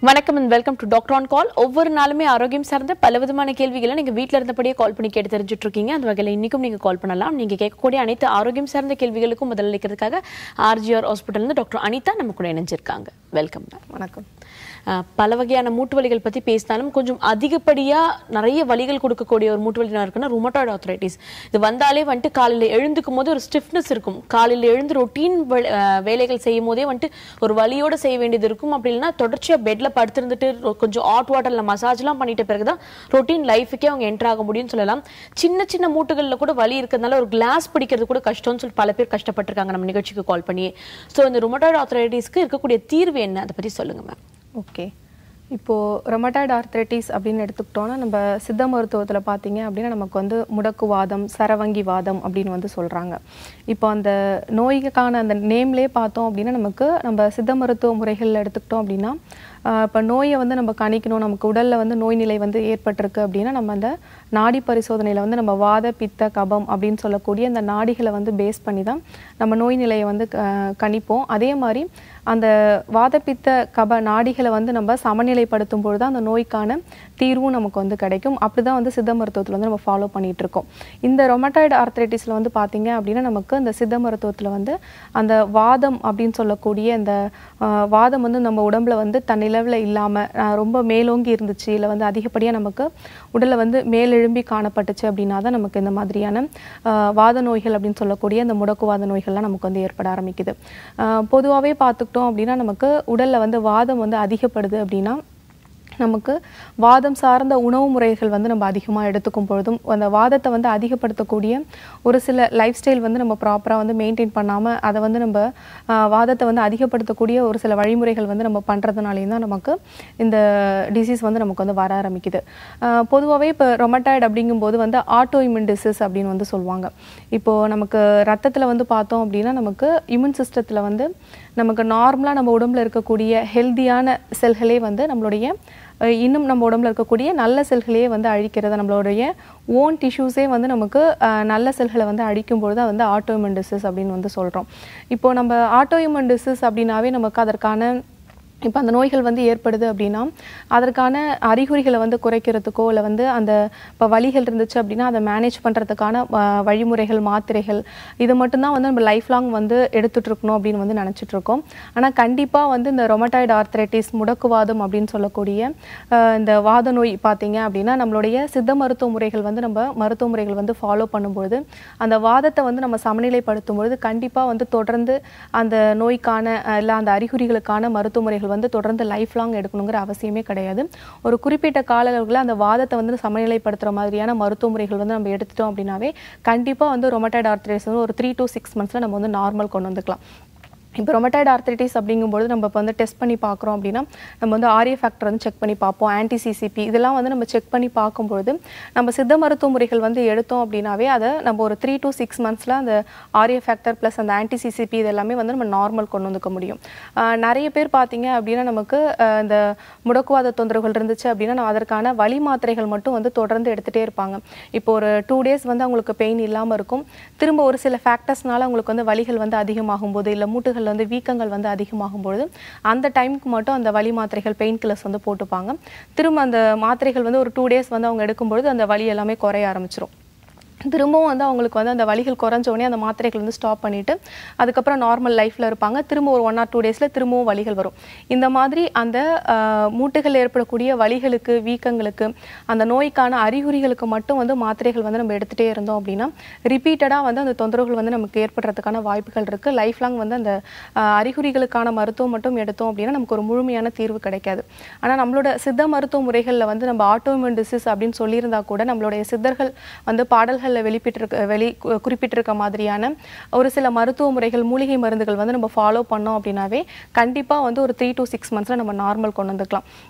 வணக்கம் and welcome to doctor on call ஒவ்வொரு நாளுமே ஆரோக்கியம் சார்ந்த பல விதமான கேள்விகளை நீங்க வீட்ல இருந்தபடியே கால் பண்ணி கேட்டு தெரிஞ்சுட்டு இருக்கீங்க அந்த வகையில் இன்னைக்கும் நீங்க கால் பண்ணலாம் நீங்க கேட்கக்கூடிய அனைத்து ஆரோக்கியம் சார்ந்த கேள்விகளுக்கும் பதிலளிக்கிறதுக்காக ஆர்ஜிஆர் ஹாஸ்பிட்டல் இருந்து டாக்டர் அனிதா நம்ம கூட இணைஞ்சிருக்காங்க வெல்கம் மேம் வணக்கம் அஹ், பல வகையான மூட்டு வலிகள் பத்தி பேசினாலும் கொஞ்சம் அதிகப்படியா நிறைய வலிகள் கொடுக்கக்கூடிய ஒரு மூட்டு வலி இருக்குன்னா ருமட்டாய்டு ஆர்த்ரைட்டிஸ் இது வந்தாலே வந்துட்டு காலையில எழுந்துக்கும் போது ஒரு ஸ்டிஃப்னஸ் இருக்கும் காலையில எழுந்து ரொட்டீன் வேலைகள் செய்யும் போதே வந்துட்டு ஒரு வலியோட செய்ய வேண்டியது இருக்கும் அப்படி இல்லைன்னா தொடர்ச்சியா பெட்ல படுத்திருந்துட்டு ரொ- கொஞ்சம் ஹாட் வாட்டர்ல மசாஜ்லாம் பண்ணிட்ட பிறகுதான் ரொட்டீன் லைஃபுக்கே அவங்க என்டர் ஆக முடியும்னு சொல்லலாம் சின்ன சின்ன மூட்டுகள்ல கூட வலி இருக்கிறதுனால ஒரு கிளாஸ் பிடிக்கிறது கூட கஷ்டம்னு சொல்லி பல பேர் கஷ்டப்பட்டிருக்காங்க நம்ம நிகழ்ச்சிக்கு கால் பண்ணி ஸோ இந்த ருமட்டாய்டு ஆர்த்ரைட்டிஸ்க்கு இருக்கக்கூடிய தீர்வு என்ன அதை பத்தி சொல்லுங்க மேம் ஓகே இப்போது ரொமட்டாய்டு ஆர்த்ரைட்டிஸ் அப்படின்னு எடுத்துக்கிட்டோன்னா நம்ம சித்த மருத்துவத்தில் பார்த்தீங்க அப்படின்னா நமக்கு வந்து முடக்குவாதம் சரவங்கி வாதம் அப்படின்னு வந்து சொல்கிறாங்க இப்போ அந்த நோய்க்கான அந்த நேம்லே பார்த்தோம் அப்படின்னா நமக்கு நம்ம சித்த மருத்துவ முறைகளில் எடுத்துக்கிட்டோம் அப்படின்னா இப்போ நோயை வந்து நம்ம கணிக்கணும் நமக்கு உடலில் வந்து நோய் நிலை வந்து ஏற்பட்டிருக்கு அப்படின்னா நம்ம அந்த நாடி பரிசோதனையில் வந்து நம்ம வாத பித்த கபம் அப்படின்னு சொல்லக்கூடிய அந்த நாடிகளை வந்து பேஸ் பண்ணி தான் நம்ம நோய் நிலையை வந்து க- கணிப்போம் அதே மாதிரி அந்த வாதப்பித்த கப நாடிகளை வந்து நம்ம சமநிலைப்படுத்தும் பொழுது அந்த நோய்க்கான தீர்வும் நமக்கு வந்து கிடைக்கும் அப்படி தான் வந்து சித்த மருத்துவத்தில் வந்து நம்ம ஃபாலோ பண்ணிட்டு இருக்கோம் இந்த ரொமட்டாய்டு ஆர்த்ரைட்டிஸில் வந்து பார்த்தீங்க அப்படின்னா நமக்கு இந்த சித்த மருத்துவத்தில் வந்து அந்த வாதம் அப்படின்னு சொல்லக்கூடிய இந்த ஆஹ், வாதம் வந்து நம்ம உடம்புல வந்து தன்னிலவில் இல்லாமல் ரொம்ப மேலோங்கி இருந்துச்சு இல்லை வந்து அதிகப்படியாக நமக்கு உடலில் வந்து மேலெழும்பி காணப்பட்டுச்சு அப்படின்னா தான் நமக்கு இந்த மாதிரியான ஆஹ், வாத நோய்கள் அப்படின்னு சொல்லக்கூடிய இந்த முடக்குவாத நோய்கள்லாம் நமக்கு வந்து ஏற்பட ஆரம்பிக்குது பொதுவாகவே பார்த்துக்கிட்டோம் அப்படின்னா நமக்கு உடலில் வந்து வாதம் வந்து அதிகப்படுது அப்படின்னா நமக்கு வாதம் சார்ந்த உணவு முறைகள் வந்து நம்ம அதிகமாக எடுத்துக்கும் பொழுதும் அந்த வாதத்தை வந்து அதிகப்படுத்தக்கூடிய ஒரு சில லைஃப் ஸ்டைல் வந்து நம்ம ப்ராப்பராக வந்து மெயின்டைன் பண்ணாமல் அதை வந்து நம்ம ஆஹ், வாதத்தை வந்து அதிகப்படுத்தக்கூடிய ஒரு சில வழிமுறைகள் வந்து நம்ம பண்ணுறதுனாலையும் தான் நமக்கு இந்த டிசீஸ் வந்து நமக்கு வந்து வர ஆரம்பிக்குது பொதுவாகவே இப்போ ரொமட்டாய்டு அப்படிங்கும்போது வந்து ஆட்டோ இம்யூன் டிசீஸ் அப்படின்னு வந்து சொல்லுவாங்க இப்போது நமக்கு ரத்தத்தில் வந்து பார்த்தோம் அப்படின்னா நமக்கு இம்யூன் சிஸ்டத்தில் வந்து நமக்கு நார்மலாக நம்ம உடம்புல இருக்கக்கூடிய ஹெல்தியான செல்களே வந்து நம்மளுடைய அஹ், இன்னும் நம்ம உடம்புல இருக்கக்கூடிய நல்ல செல்களையே வந்து அழிக்கிறது நம்மளுடைய ஓன் டிஷ்யூஸே வந்து நமக்கு அஹ், நல்ல செல்களை வந்து அழிக்கும் பொழுது அது வந்து ஆட்டோஇம்யூன் டிசீஸ் அப்படின்னு வந்து சொல்கிறோம் இப்போ நம்ம ஆட்டோஇம்யூன் டிசீஸ் அப்படின்னாவே நமக்கு அதற்கான இப்போ அந்த நோய்கள் வந்து ஏற்படுது அப்படின்னா அதற்கான அறிகுறிகளை வந்து குறைக்கிறதுக்கோ இல்லை வந்து அந்த இப்போ வலிகள் இருந்துச்சு அப்படின்னா அதை மேனேஜ் பண்ணுறதுக்கான வழிமுறைகள் மாத்திரைகள் இது மட்டும்தான் வந்து நம்ம லைஃப் லாங் வந்து எடுத்துட்டு இருக்கணும் அப்படின்னு வந்து நினச்சிட்டு இருக்கோம் ஆனால் கண்டிப்பாக வந்து இந்த ரொமட்டாய்டு ஆர்த்ரைட்டிஸ் முடக்குவாதம் அப்படின்னு சொல்லக்கூடிய அஹ், இந்த வாத நோய் பார்த்தீங்க அப்படின்னா நம்மளுடைய சித்த மருத்துவ முறைகள் வந்து நம்ம மருத்துவ முறைகள் வந்து ஃபாலோ பண்ணும்பொழுது அந்த வாதத்தை வந்து நம்ம சமநிலைப்படுத்தும் பொழுது கண்டிப்பாக வந்து தொடர்ந்து அந்த நோய்க்கான அஹ், இல்லை அந்த அறிகுறிகளுக்கான மருத்துவ முறைகள் வந்து தொடர்ந்து லைஃப் லாங் எடுக்கணுங்கிற அவசியமே கிடையாது ஒரு குறிப்பிட்ட கால அளவுல அந்த வாதத்தை வந்து சமநிலைப்படுத்துகிற மாதிரியான மருத்துவ முறைகள் வந்து நம்ம எடுத்துட்டோம் அப்படின்னாவே கண்டிப்பாக வந்து ரொமட்டாய்டு ஆர்த்ரைட்டிஸ் வந்து ஒரு த்ரீ to சிக்ஸ் மந்த்ஸில் நம்ம வந்து நார்மல் கொண்டு வந்துக்கலாம் இப்போ ரொமட்டாய்டு ஆர்த்ரைட்டிஸ் அப்படிங்கும்போது நம்ம இப்போ வந்து டெஸ்ட் பண்ணி பார்க்குறோம் அப்படின்னா நம்ம வந்து ஆரிய ஃபேக்டர் வந்து செக் பண்ணி பார்ப்போம் ஆன்டி சிசிபி இதெல்லாம் வந்து நம்ம செக் பண்ணி பார்க்கும்பொழுது நம்ம சித்த மருத்துவ முறைகள் வந்து எடுத்தோம் அப்படின்னாவே அதை நம்ம ஒரு த்ரீ to சிக்ஸ் மந்த்ஸில் அந்த ஆரிய ஃபேக்டர் ப்ளஸ் அந்த ஆன்டி சிசிபி இதெல்லாமே வந்து நம்ம நார்மல் கொண்டு வந்துக்க முடியும் ஆஹ் நிறைய பேர் பார்த்தீங்க அப்படின்னா நமக்கு ஆஹ் இந்த முடக்குவாத தொந்தரவுகள் இருந்துச்சு அப்படின்னா நம்ம அதற்கான வலி மாத்திரைகள் மட்டும் வந்து தொடர்ந்து எடுத்துகிட்டே இருப்பாங்க இப்போ ஒரு டூ டேஸ் வந்து அவங்களுக்கு பெயின் இல்லாமல் இருக்கும் திரும்ப ஒரு சில ஃபேக்டர்ஸ்னால அவங்களுக்கு வந்து வலிகள் வந்து அதிகமாகும் போது இல்லை மூட்டுகள் வந்து வீக்கங்கள் வந்து அதிகமாகும் பொழுது அந்த டைமுக்கு மட்டும் அந்த வலி மாத்திரைகள் பெயின் கில்லர்ஸ் வந்து போட்டுப்பாங்க திரும்ப அந்த மாத்திரைகள் வந்து ஒரு டூ டேஸ் வந்து அவங்க எடுக்கும்பொழுது அந்த வலி எல்லாமே குறைய ஆரம்பிச்சிரும் திரும்பவும் வந்து அவங்களுக்கு வந்து அந்த வலிகள் குறைஞ்ச உடனே அந்த மாத்திரைகள் வந்து ஸ்டாப் பண்ணிட்டு அதுக்கப்புறம் நார்மல் லைஃப்ல இருப்பாங்க திரும்ப ஒரு ஒன் ஆர் டூ டேஸ்ல திரும்பவும் வலிகள் வரும் இந்த மாதிரி அந்த ஆஹ், மூட்டுகள் ஏற்படக்கூடிய வலிகளுக்கு வீக்கங்களுக்கு அந்த நோய்க்கான அறிகுறிகளுக்கு மட்டும் வந்து மாத்திரைகள் வந்து நம்ம எடுத்துட்டே இருந்தோம் அப்படின்னா ரிப்பீட்டடாக வந்து அந்த தொந்தரவுகள் வந்து நமக்கு ஏற்படுறதுக்கான வாய்ப்புகள் இருக்கு லைஃப் லாங் வந்து அந்த ஆஹ், அறிகுறிகளுக்கான மருத்துவம் மட்டும் எடுத்தோம் அப்படின்னா நமக்கு ஒரு முழுமையான தீர்வு கிடைக்காது ஆனா நம்மளோட சித்த மருத்துவ முறைகள்ல வந்து நம்ம ஆட்டோமியூன் டிசீஸ் அப்படின்னு சொல்லியிருந்தா கூட நம்மளுடைய சித்தர்கள் வந்து பாடல்களில் வெளிப்பிட்டிருக்க வெளி கு- குறிப்பிட்டிருக்க மாதிரியான ஒரு சில மருத்துவ முறைகள் மூலிகை மருந்துகள் வந்து நம்ம ஃபாலோ பண்ணோம் அப்படின்னாவே கண்டிப்பா வந்து ஒரு த்ரீ to சிக்ஸ் மந்த்ஸ்ல நம்ம நார்மல் கொண்டு வந்துக்கலாம்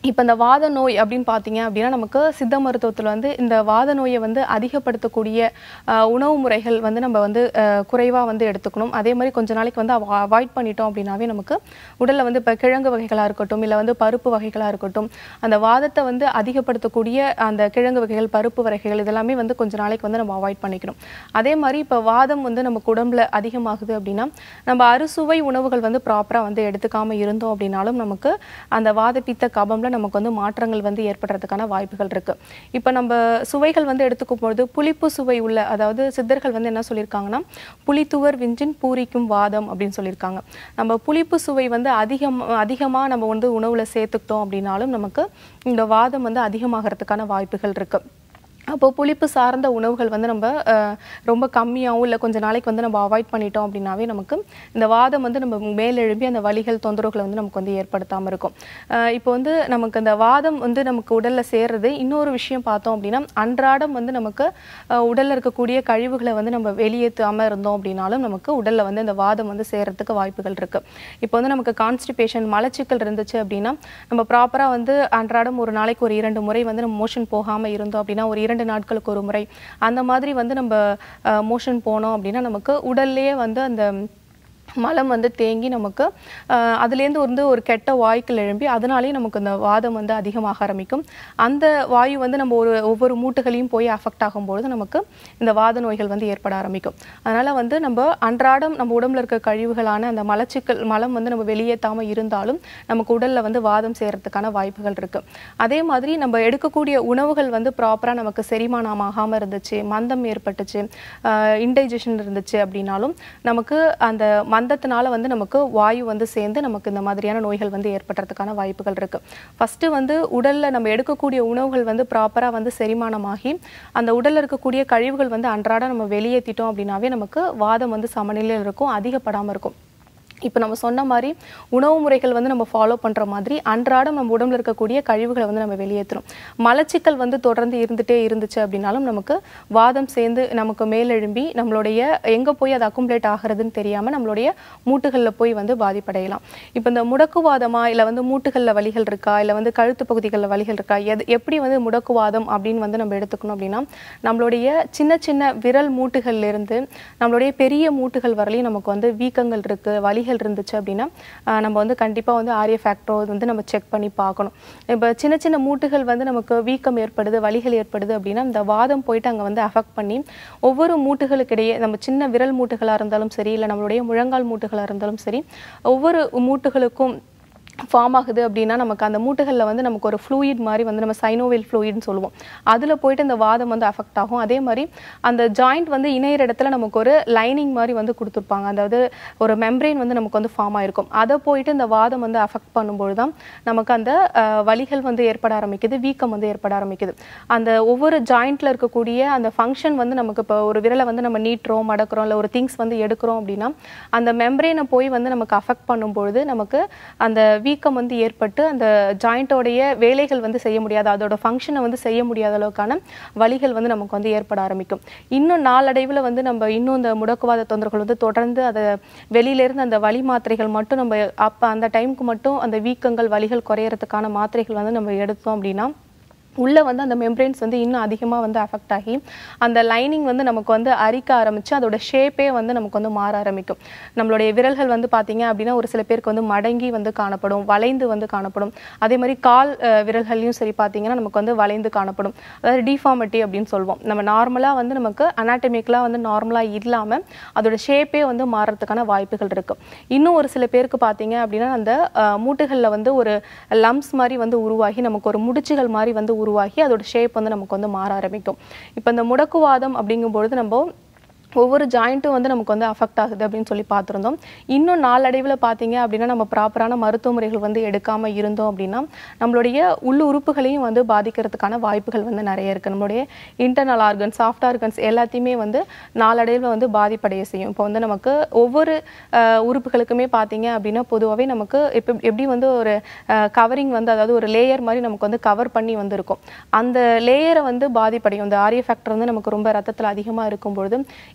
இப்போ இந்த வாத நோய் அப்படின்னு பார்த்தீங்க அப்படின்னா நமக்கு சித்த மருத்துவத்தில் வந்து இந்த வாத நோயை வந்து அதிகப்படுத்தக்கூடிய அஹ், உணவு முறைகள் வந்து நம்ம வந்து குறைவாக வந்து எடுத்துக்கணும் அதே மாதிரி கொஞ்ச நாளைக்கு வந்து அவாய்ட் பண்ணிட்டோம் அப்படின்னாவே நமக்கு உடலில் வந்து இப்போ கிழங்கு வகைகளாக இருக்கட்டும் இல்லை வந்து பருப்பு வகைகளாக இருக்கட்டும் அந்த வாதத்தை வந்து அதிகப்படுத்தக்கூடிய அந்த கிழங்கு வகைகள் பருப்பு வகைகள் இதெல்லாமே வந்து கொஞ்ச நாளைக்கு வந்து நம்ம அவாய்ட் பண்ணிக்கணும் அதே மாதிரி இப்போ வாதம் வந்து நமக்கு உடம்புல அதிகமாகுது அப்படின்னா நம்ம அறுசுவை உணவுகள் வந்து ப்ராப்பராக வந்து எடுத்துக்காம இருந்தோம் அப்படின்னாலும் நமக்கு அந்த வாத பித்த கபம்ல நமக்கு வந்து மாற்றங்கள் வந்து ஏற்படுறதுக்கான வாய்ப்புகள் இருக்கு இப்போ நம்ம சுவைகள் வந்து எடுத்துக்கும் பொழுது புளிப்பு சுவை உள்ள அதாவது சித்தர்கள் வந்து என்ன சொல்லியிருக்காங்கன்னா புளித்துவர் விஞ்சின் பூரிக்கும் வாதம் அப்படின்னு சொல்லியிருக்காங்க நம்ம புளிப்பு சுவை வந்து அதிகம் அதிகமாக நம்ம வந்து உணவுல சேர்த்துக்கிட்டோம் அப்படின்னாலும் நமக்கு இந்த வாதம் வந்து அதிகமாகறதுக்கான வாய்ப்புகள் இருக்கு அப்போ புளிப்பு சார்ந்த உணவுகள் வந்து நம்ம அஹ், ரொம்ப கம்மியாகவும் இல்லை கொஞ்ச நாளைக்கு வந்து நம்ம அவாய்ட் பண்ணிட்டோம் அப்படின்னாவே நமக்கு இந்த வாதம் வந்து நம்ம மேலெழும்பி அந்த வலிகள் தொந்தரவுகளை வந்து நமக்கு வந்து ஏற்படுத்தாமல் இருக்கும் அஹ், இப்போ வந்து நமக்கு அந்த வாதம் வந்து நமக்கு உடல்ல சேர்றது இன்னொரு விஷயம் பார்த்தோம் அப்படின்னா அன்றாடம் வந்து நமக்கு அஹ், உடல்ல இருக்கக்கூடிய கழிவுகளை வந்து நம்ம வெளியேற்றாம இருந்தோம் அப்படின்னாலும் நமக்கு உடல்ல வந்து இந்த வாதம் வந்து சேர்றதுக்கு வாய்ப்புகள் இருக்கு இப்போ வந்து நமக்கு கான்ஸ்டிபேஷன் மலச்சிக்கல் இருந்துச்சு அப்படின்னா நம்ம ப்ராப்பரா வந்து அன்றாடம் ஒரு நாளைக்கு ஒரு இரண்டு முறை வந்து நம்ம மோஷன் போகாம இருந்தோம் அப்படின்னா ஒரு இரண்டு நாட்களுக்கு ஒரு முறை அந்த மாதிரி வந்து நம்ம மோஷன் போனோம் அப்படின்னா நமக்கு உடல்லையே வந்து அந்த மலம் வந்து தேங்கி நமக்கு அஹ், அதுலேருந்து வந்து ஒரு கெட்ட வாய்க்கள் எழும்பி அதனாலேயே நமக்கு இந்த வாதம் வந்து அதிகமாக ஆரம்பிக்கும் அந்த வாயு வந்து நம்ம ஒரு ஒவ்வொரு மூட்டுகளையும் போய் அஃபெக்ட் ஆகும்பொழுது நமக்கு இந்த வாத நோய்கள் வந்து ஏற்பட ஆரம்பிக்கும் அதனால வந்து நம்ம அன்றாடம் நம்ம உடம்புல இருக்க கழிவுகளான அந்த மலச்சிக்கல் மலம் வந்து நம்ம வெளியேற்றாம இருந்தாலும் நமக்கு உடல்ல வந்து வாதம் செய்யறதுக்கான வாய்ப்புகள் இருக்கு அதே மாதிரி நம்ம எடுக்கக்கூடிய உணவுகள் வந்து ப்ராப்பரா நமக்கு செரிமானம் ஆகாம இருந்துச்சு மந்தம் ஏற்பட்டுச்சு இன்டைஜஷன் இருந்துச்சு அப்படின்னாலும் நமக்கு அந்த மந்தத்தினால வந்து நமக்கு வாயு வந்து சேர்ந்து நமக்கு இந்த மாதிரியான நோய்கள் வந்து ஏற்படுறதுக்கான வாய்ப்புகள் இருக்கு ஃபர்ஸ்ட் வந்து உடல்ல நம்ம எடுக்கக்கூடிய உணவுகள் வந்து ப்ராப்பரா வந்து செரிமானமாகி அந்த உடல்ல இருக்கக்கூடிய கழிவுகள் வந்து அன்றாடம் நம்ம வெளியேற்றிட்டோம் அப்படின்னாவே நமக்கு வாதம் வந்து சமநிலையில் இருக்கும் அதிகப்படாம இருக்கும் இப்போ நம்ம சொன்ன மாதிரி உணவு முறைகள் வந்து நம்ம ஃபாலோ பண்ணுற மாதிரி அன்றாடம் நம்ம உடம்புல இருக்கக்கூடிய கழிவுகளை வந்து நம்ம வெளியேற்றணும் மலச்சிக்கல் வந்து தொடர்ந்து இருந்துகிட்டே இருந்துச்சு அப்படின்னாலும் நமக்கு வாதம் சேர்ந்து நமக்கு மேலெழும்பி நம்மளுடைய எங்கே போய் அது அக்குமுலேட் ஆகிறதுன்னு தெரியாமல் நம்மளுடைய மூட்டுகளில் போய் வந்து பாதிப்படையலாம் இப்போ இந்த முடக்குவாதமா இல்லை வந்து மூட்டுகளில் வலிகள் இருக்கா இல்லை வந்து கழுத்து பகுதிகளில் வலிகள் இருக்கா எது எப்படி வந்து முடக்குவாதம் அப்படின்னு வந்து நம்ம எடுத்துக்கணும் அப்படின்னா நம்மளுடைய சின்ன சின்ன விரல் மூட்டுகள்ல இருந்து நம்மளுடைய பெரிய மூட்டுகள் வரலையும் நமக்கு வந்து வீக்கங்கள் இருக்கு வலிகள் இருந்துச்சு அப்படின்னா ஆஹ் நம்ம வந்து கண்டிப்பா வந்து ஆரிய ஃபேக்டரோ வந்து நம்ம செக் பண்ணி பார்க்கணும் இப்போ சின்ன சின்ன மூட்டுகள் வந்து நமக்கு வீக்கம் ஏற்படுது வலிகள் ஏற்படுது அப்படின்னா இந்த வாதம் போயிட்டு அங்க வந்து அஃபெக்ட் பண்ணி ஒவ்வொரு மூட்டுகளுக்கிடையே நம்ம சின்ன விரல் மூட்டுகளா இருந்தாலும் சரி இல்லை நம்மளுடைய முழங்கால் மூட்டுகளா இருந்தாலும் சரி ஒவ்வொரு மூட்டுகளுக்கும் ஃபார்ம் ஆகுது அப்படின்னா நமக்கு அந்த மூட்டுகளில் வந்து நமக்கு ஒரு ஃப்ளூயிட் மாதிரி வந்து நம்ம சைனோவில் ஃப்ளூயிட்னு சொல்லுவோம் அதில் போயிட்டு இந்த வாதம் வந்து அஃபெக்ட் ஆகும் அதே மாதிரி அந்த ஜாயிண்ட் வந்து இணையிற இடத்துல நமக்கு ஒரு லைனிங் மாதிரி வந்து கொடுத்துருப்பாங்க அதாவது ஒரு மெம்பரெயின் வந்து நமக்கு வந்து ஃபார்ம் ஆயிருக்கும் அதை போயிட்டு இந்த வாதம் வந்து அஃபெக்ட் பண்ணும்போது தான் நமக்கு அந்த அஹ், வலிகள் வந்து ஏற்பட ஆரம்பிக்குது வீக்கம் வந்து ஏற்பட ஆரம்பிக்குது அந்த ஒவ்வொரு ஜாயிண்ட்ல இருக்கக்கூடிய அந்த ஃபங்க்ஷன் வந்து நமக்கு இப்போ ஒரு விரலை வந்து நம்ம நீட்டுறோம் மடக்குறோம் இல்லை ஒரு திங்ஸ் வந்து எடுக்கிறோம் அப்படின்னா அந்த மெம்பரேனை போய் வந்து நமக்கு அஃபெக்ட் பண்ணும்பொழுது நமக்கு அந்த வீக்கம் வந்து ஏற்பட்டு அந்த ஜாயிண்டோடைய வேலைகள் வந்து செய்ய முடியாது அதோட ஃபங்க்ஷனை வந்து செய்ய முடியாத அளவுக்கான வலிகள் வந்து நமக்கு வந்து ஏற்பட ஆரம்பிக்கும் இன்னும் நாளடைவில் வந்து நம்ம இன்னும் இந்த முடக்குவாத தொந்தரவுகள் வந்து தொடர்ந்து அதை வெளியிலேருந்து அந்த வலி மாத்திரைகள் மட்டும் நம்ம அப்போ அந்த டைமுக்கு மட்டும் அந்த வீக்கங்கள் வலிகள் குறையறதுக்கான மாத்திரைகள் வந்து நம்ம எடுத்தோம் அப்படின்னா உள்ள வந்து அந்த மெம்பரேன்ஸ் வந்து இன்னும் அதிகமாக வந்து அஃபெக்ட் ஆகி அந்த லைனிங் வந்து நமக்கு வந்து அரிக்க ஆரம்பிச்சு அதோட ஷேப்பே வந்து நமக்கு வந்து மாற ஆரம்பிக்கும் நம்மளுடைய விரல்கள் வந்து பார்த்தீங்க அப்படின்னா ஒரு சில பேருக்கு வந்து மடங்கி வந்து காணப்படும் வளைந்து வந்து காணப்படும் அதே மாதிரி கால் அஹ், விரல்கள்லையும் சரி பார்த்தீங்கன்னா நமக்கு வந்து வளைந்து காணப்படும் அதாவது டிஃபார்மிட்டி அப்படின்னு சொல்லுவோம் நம்ம நார்மலாக வந்து நமக்கு அனாட்டமிக்கலாக வந்து நார்மலாக இல்லாமல் அதோட ஷேப்பே வந்து மாறுறதுக்கான வாய்ப்புகள் இருக்கு இன்னும் ஒரு சில பேருக்கு பார்த்தீங்க அப்படின்னா அந்த மூட்டுகளில் வந்து ஒரு லம்ஸ் மாதிரி வந்து உருவாகி நமக்கு ஒரு முடிச்சுகள் மாதிரி வந்து உருவாகி அதோட ஷேப் வந்து நமக்கு வந்து மாற ஆரம்பிக்கும் இப்போ இந்த முடக்குவாதம் அப்படிங்கும்பொழுது நம்ம ஒவ்வொரு ஜாயிண்ட்டும் வந்து நமக்கு வந்து அஃபெக்ட் ஆகுது அப்படின்னு சொல்லி பார்த்துருந்தோம் இன்னும் நாளடைவில் பார்த்தீங்க அப்படின்னா நம்ம ப்ராப்பரான மருத்துவ முறைகள் வந்து எடுக்காமல் இருந்தோம் அப்படின்னா நம்மளுடைய உள் உறுப்புகளையும் வந்து பாதிக்கிறதுக்கான வாய்ப்புகள் வந்து நிறைய இருக்குது நம்மளுடைய இன்டர்னல் ஆர்கன்ஸ் சாஃப்ட் ஆர்கன்ஸ் எல்லாத்தையுமே வந்து நாளடைவில் வந்து பாதிப்படைய செய்யும் இப்போ வந்து நமக்கு ஒவ்வொரு அஹ், உறுப்புகளுக்குமே பார்த்தீங்க அப்படின்னா பொதுவாகவே நமக்கு இப்போ எப்படி வந்து ஒரு கவரிங் வந்து அதாவது ஒரு லேயர் மாதிரி நமக்கு வந்து கவர் பண்ணி வந்திருக்கும் அந்த லேயரை வந்து பாதிப்படையும் இந்த ஆரிய ஃபேக்டர் வந்து நமக்கு ரொம்ப ரத்தத்தில் அதிகமாக இருக்கும் பொழுது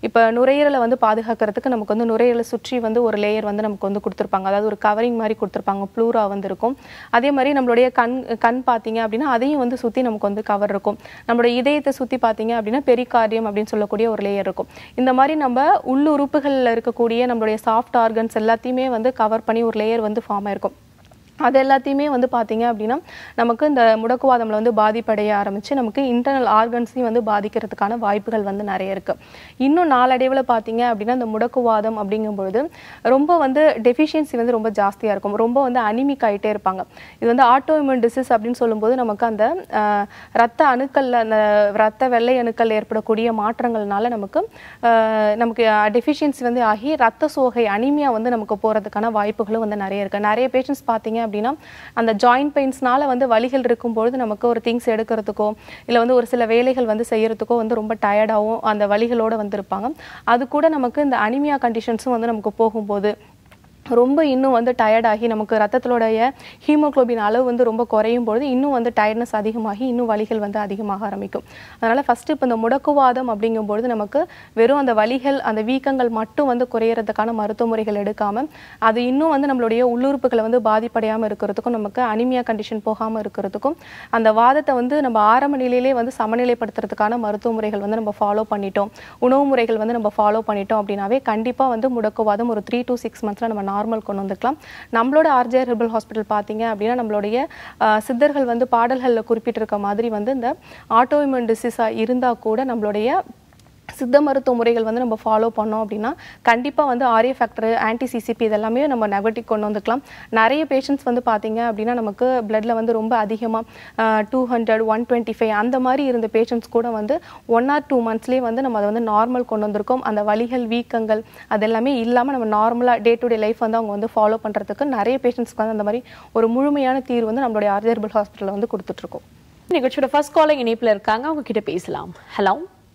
இப்போ நுரையீரலை வந்து பாதுகாக்கிறதுக்கு நமக்கு வந்து நுரையீரலை சுற்றி வந்து ஒரு லேயர் வந்து நமக்கு வந்து கொடுத்துருப்பாங்க அதாவது ஒரு கவரிங் மாதிரி கொடுத்துருப்பாங்க ப்ளூரா வந்து இருக்கும் அதே மாதிரி நம்மளுடைய கண் கண் பார்த்தீங்க அப்படின்னா அதையும் வந்து சுற்றி நமக்கு வந்து கவர் இருக்கும் நம்மளுடைய இதயத்தை சுற்றி பார்த்தீங்க அப்படின்னா பெரிகார்டியம் அப்படின்னு சொல்லக்கூடிய ஒரு லேயர் இருக்கும் இந்த மாதிரி நம்ம உள்ளுறுப்புகளில் இருக்கக்கூடிய நம்மளுடைய சாஃப்ட் ஆர்கன்ஸ் எல்லாத்தையுமே வந்து கவர் பண்ணி ஒரு லேயர் வந்து ஃபார்ம் ஆயிருக்கும் அது எல்லாத்தையுமே வந்து பார்த்தீங்க அப்படின்னா நமக்கு இந்த முடக்குவாதம்ல வந்து பாதிப்படைய ஆரம்பிச்சு நமக்கு இன்டர்னல் ஆர்கன்ஸையும் வந்து பாதிக்கிறதுக்கான வாய்ப்புகள் வந்து நிறைய இருக்கு இன்னும் நாளடைவில் பார்த்தீங்க அப்படின்னா இந்த முடக்குவாதம் அப்படிங்கும்பொழுது ரொம்ப வந்து டெஃபிஷியன்சி வந்து ரொம்ப ஜாஸ்தியாக இருக்கும் ரொம்ப வந்து அனிமிக் ஆகிட்டே இருப்பாங்க இது வந்து ஆட்டோஇம்யூன் டிசீஸ் அப்படின்னு சொல்லும்போது நமக்கு அந்த ஆஹ், ரத்த அணுக்கள்ல அந்த ரத்த வெள்ளை அணுக்கள் ஏற்படக்கூடிய மாற்றங்கள்னால நமக்கு ஆஹ், நமக்கு டெஃபிஷியன்சி வந்து ஆகி ரத்த சோகை அனிமியா வந்து நமக்கு போகிறதுக்கான வாய்ப்புகளும் வந்து நிறைய இருக்கு நிறைய பேஷண்ட்ஸ் பார்த்தீங்க அப்படின்னா அந்த ஜாயிண்ட் பெயின்ஸ்னால வந்து வலிகள் இருக்கும்பொழுது நமக்கு ஒரு திங்ஸ் எடுக்கிறதுக்கோ இல்லை வந்து ஒரு சில வேலைகள் வந்து செய்யறதுக்கோ வந்து ரொம்ப டயர்டாகவும் அந்த வலிகளோட வந்து இருப்பாங்க அது கூட நமக்கு இந்த அனிமியா கண்டிஷன்ஸும் வந்து நமக்கு போகும்போது ரொம்ப இன்னும் வந்து டயர்ட் ஆகி நமக்கு ரத்தத்திலுடைய ஹீமோகுளோபின் அளவு வந்து ரொம்ப குறையும் பொழுது இன்னும் வந்து டயர்ட்னஸ் அதிகமாகி இன்னும் வலிகள் வந்து அதிகமாக ஆரம்பிக்கும் அதனால ஃபர்ஸ்ட் இப்போ இந்த முடக்குவாதம் அப்படிங்கும்பொழுது நமக்கு வெறும் அந்த வலிகள் அந்த வீக்கங்கள் மட்டும் வந்து குறையறதுக்கான மருத்துவ முறைகள் எடுக்காம அது இன்னும் வந்து நம்மளுடைய உள்ளுறுப்புகளை வந்து பாதிப்படையாமல் இருக்கிறதுக்கும் நமக்கு அனிமியா கண்டிஷன் போகாமல் இருக்கிறதுக்கும் அந்த வாதத்தை வந்து நம்ம ஆரம்ப நிலையிலே வந்து சமநிலைப்படுத்துறதுக்கான மருத்துவ முறைகள் வந்து நம்ம ஃபாலோ பண்ணிட்டோம் உணவு முறைகள் வந்து நம்ம ஃபாலோ பண்ணிட்டோம் அப்படின்னாவே கண்டிப்பாக வந்து முடக்குவாதம் ஒரு த்ரீ to சிக்ஸ் மந்த்ஸில் நம்ம நார்மல் கொண்டு வந்துக்கலாம் நம்மளோட ஆர்ஜிஆர் ஹெர்பல் ஹாஸ்பிட்டல் பார்த்தீங்க அப்படின்னா நம்மளுடைய ஆஹ், சித்தர்கள் வந்து பாடல்களில் குறிப்பிட்டிருக்க மாதிரி வந்து இந்த ஆட்டோஇம்யூன் டிசீஸாக இருந்தால் கூட நம்மளுடைய சித்த மருத்துவ முறைகள் வந்து நம்ம ஃபாலோ பண்ணோம் அப்படின்னா கண்டிப்பாக வந்து ஆரிய ஃபேக்டர் ஆன்டி சிசிபி இதெல்லாமே நம்ம நெகட்டிவ் கொண்டு வந்துக்கலாம் நிறைய பேஷண்ட்ஸ் வந்து பார்த்தீங்க அப்படின்னா நமக்கு பிளட்ல வந்து ரொம்ப அதிகமாக two hundred one twenty five அந்த மாதிரி இருந்த பேஷண்ட்ஸ் கூட வந்து ஒன் ஆர் டூ மந்த்ஸ்லேயே வந்து நம்ம அதை வந்து நார்மல் கொண்டு வந்திருக்கோம் அந்த வலிகள் வீக்கங்கள் அது எல்லாமே இல்லாமல் நம்ம நார்மலாக டே டு டே லைஃப் வந்து அவங்க வந்து ஃபாலோ பண்ணுறதுக்கு நிறைய பேஷண்ட்ஸ்க்கு வந்து அந்த மாதிரி ஒரு முழுமையான தீர்வு வந்து நம்மளுடைய ஆர்ஜர்பல் ஹாஸ்பிட்டலில் வந்து கொடுத்துட்ருக்கோம் நிகழ்ச்சியோட ஃபர்ஸ்ட் காலிங் இணைப்புல இருக்காங்க அவங்க கிட்ட பேசலாம் hello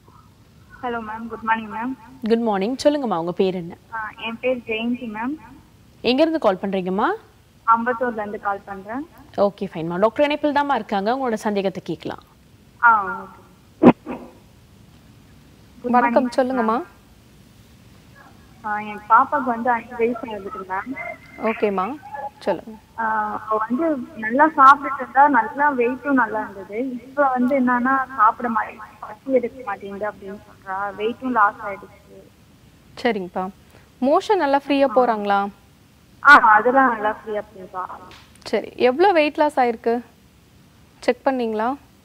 hello ma'am good morning ma'am good morning சொல்லுங்கம்மா உங்க பேர் என்ன என் பேர் ஜெயந்தி மேம் எங்க இருந்து கால் பண்றீங்கம்மா அம்பத்தூர்ல இருந்து கால் பண்றேன் ஓகே ஃபைன்மா டாக்டர் இணைப்பில் தாம்மா இருக்காங்க உங்களோட சந்தேகத்தை கேட்கலாம் ஆ ஓகே வணக்கம் சொல்லுங்கம்மா என் பாப்பாக்கு வந்து அஞ்சு வயசு ஆகுது மேம் ஓகேம்மா சொல்லுங்க அவ வந்து நல்லா சாப்பிட்டுட்டு இருந்தா நல்லா வெயிட்டும் நல்லா இருந்தது இப்போ வந்து என்னன்னா சாப்பிட மாட்டேங்குது பசி எடுக்க மாட்டேங்குது அப்படின்னு சொல்றா வெயிட்டும் லாஸ் ஆயிடுச்சு சரிங்கப்பா மோஷன் நல்லா ஃப்ரீயாக போகிறாங்களா ஆ அதெல்லாம் நல்லா ஃப்ரீயா போயிருக்கா சரி எவ்வளோ வெயிட் லாஸ் ஆயிருக்கு செக் பண்ணீங்களா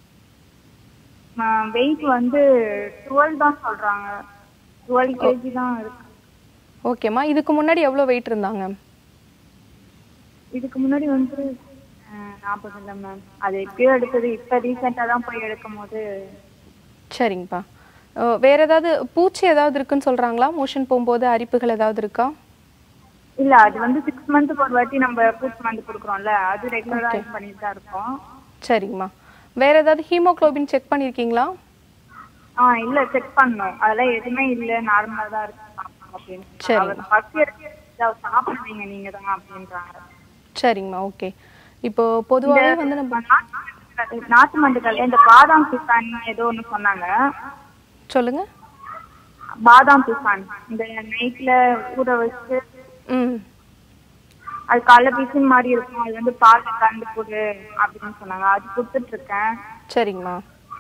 வெயிட் வந்து டுவெல் தான் சொல்றாங்க டுவெல் கேஜி தான் இருக்கு ஓகேம்மா இதுக்கு முன்னாடி எவ்வளோ வெயிட் இருந்தாங்க இதுக்கு முன்னாடி வந்து ஞாபகம் இல்லை மேம் அது எப்பயோ எடுத்தது இப்போ ரீசெண்டாக தான் போய் எடுக்கும் போது சரிங்கப்பா அஹ் வேற ஏதாவது பூச்சி ஏதாவது இருக்குன்னு சொல்றாங்களா மோஷன் போகும்போது அரிப்புகள் ஏதாவது இருக்கா இல்ல அது வந்து சிக்ஸ் மந்த்துக்கு ஒரு வாட்டி நம்ம பூச்சி மருந்து கொடுக்குறோம்ல அது ரெகுலரா இது பண்ணிட்டு தான் இருக்கோம் சரிங்கம்மா வேற ஏதாவது ஹீமோகுளோபின் செக் பண்ணியிருக்கீங்களா ஆ இல்ல செக் பண்ணோம் அதெல்லாம் எதுவுமே இல்ல நார்மலா தான் இருக்கு அப்படின்னு சரி. அவர் பசி எடுத்து சாப்பிடுவீங்க நீங்க தான் அப்படின்றாங்க சரிங்கம்மா ஓகே இப்போ பொதுவாகவே வந்து நம்ம நாட்டு- நாட்டு மண்டுகள் இந்த பாதாம் பிசான் ஏதோ ஒண்ணு சொன்னாங்க சொல்லுங்க பாதாம் பிசான் இந்த நைட்ல ஊற வச்சு ம் அது காலைல பிசின் மாதிரி இருக்கும் அது வந்து பால் கலந்து கொடு அப்படின்னு சொன்னாங்க அது கொடுத்துட்டு இருக்கேன் சரிங்கம்மா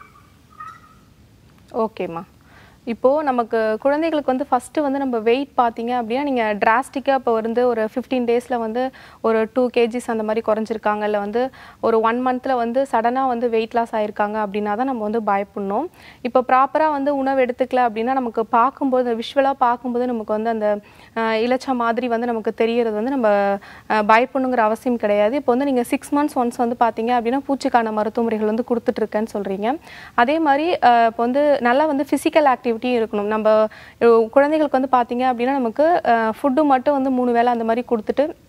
ஓகேம்மா இப்போது நமக்கு குழந்தைகளுக்கு வந்து ஃபஸ்ட்டு வந்து நம்ம வெயிட் பார்த்தீங்க அப்படின்னா நீங்கள் டிராஸ்டிக்காக இப்போ வந்து ஒரு ஃபிஃப்டீன் டேஸில் வந்து ஒரு டூ கேஜிஸ் அந்த மாதிரி குறைஞ்சிருக்காங்க இல்லை வந்து ஒரு ஒன் மந்தில் வந்து சடனாக வந்து வெயிட் லாஸ் ஆயிருக்காங்க அப்படின்னா தான் நம்ம வந்து பயப்படணும் இப்போ ப்ராப்பராக வந்து உணவு எடுத்துக்கல அப்படின்னா நமக்கு பார்க்கும்போது விஷுவலாக பார்க்கும்போது நமக்கு வந்து அந்த அஹ், இலச்ச மாதிரி வந்து நமக்கு தெரியறது வந்து நம்ம அஹ், பயப்படணுங்கிற அவசியம் கிடையாது இப்போ வந்து நீங்கள் சிக்ஸ் மந்த்ஸ் ஒன்ஸ் வந்து பார்த்தீங்க அப்படின்னா பூச்சிக்கான மருத்துவ முறைகள் வந்து கொடுத்துட்ருக்கேன்னு சொல்கிறீங்க அதே மாதிரி அஹ், இப்போ வந்து நல்லா வந்து ஃபிசிக்கல் ஆக்டிவிட்டியும் இருக்கணும் நம்ம அஹ், குழந்தைகளுக்கு வந்து பார்த்தீங்க அப்படின்னா நமக்கு ஃபுட்டு மட்டும் வந்து மூணு வேளை அந்த மாதிரி கொடுத்துட்டு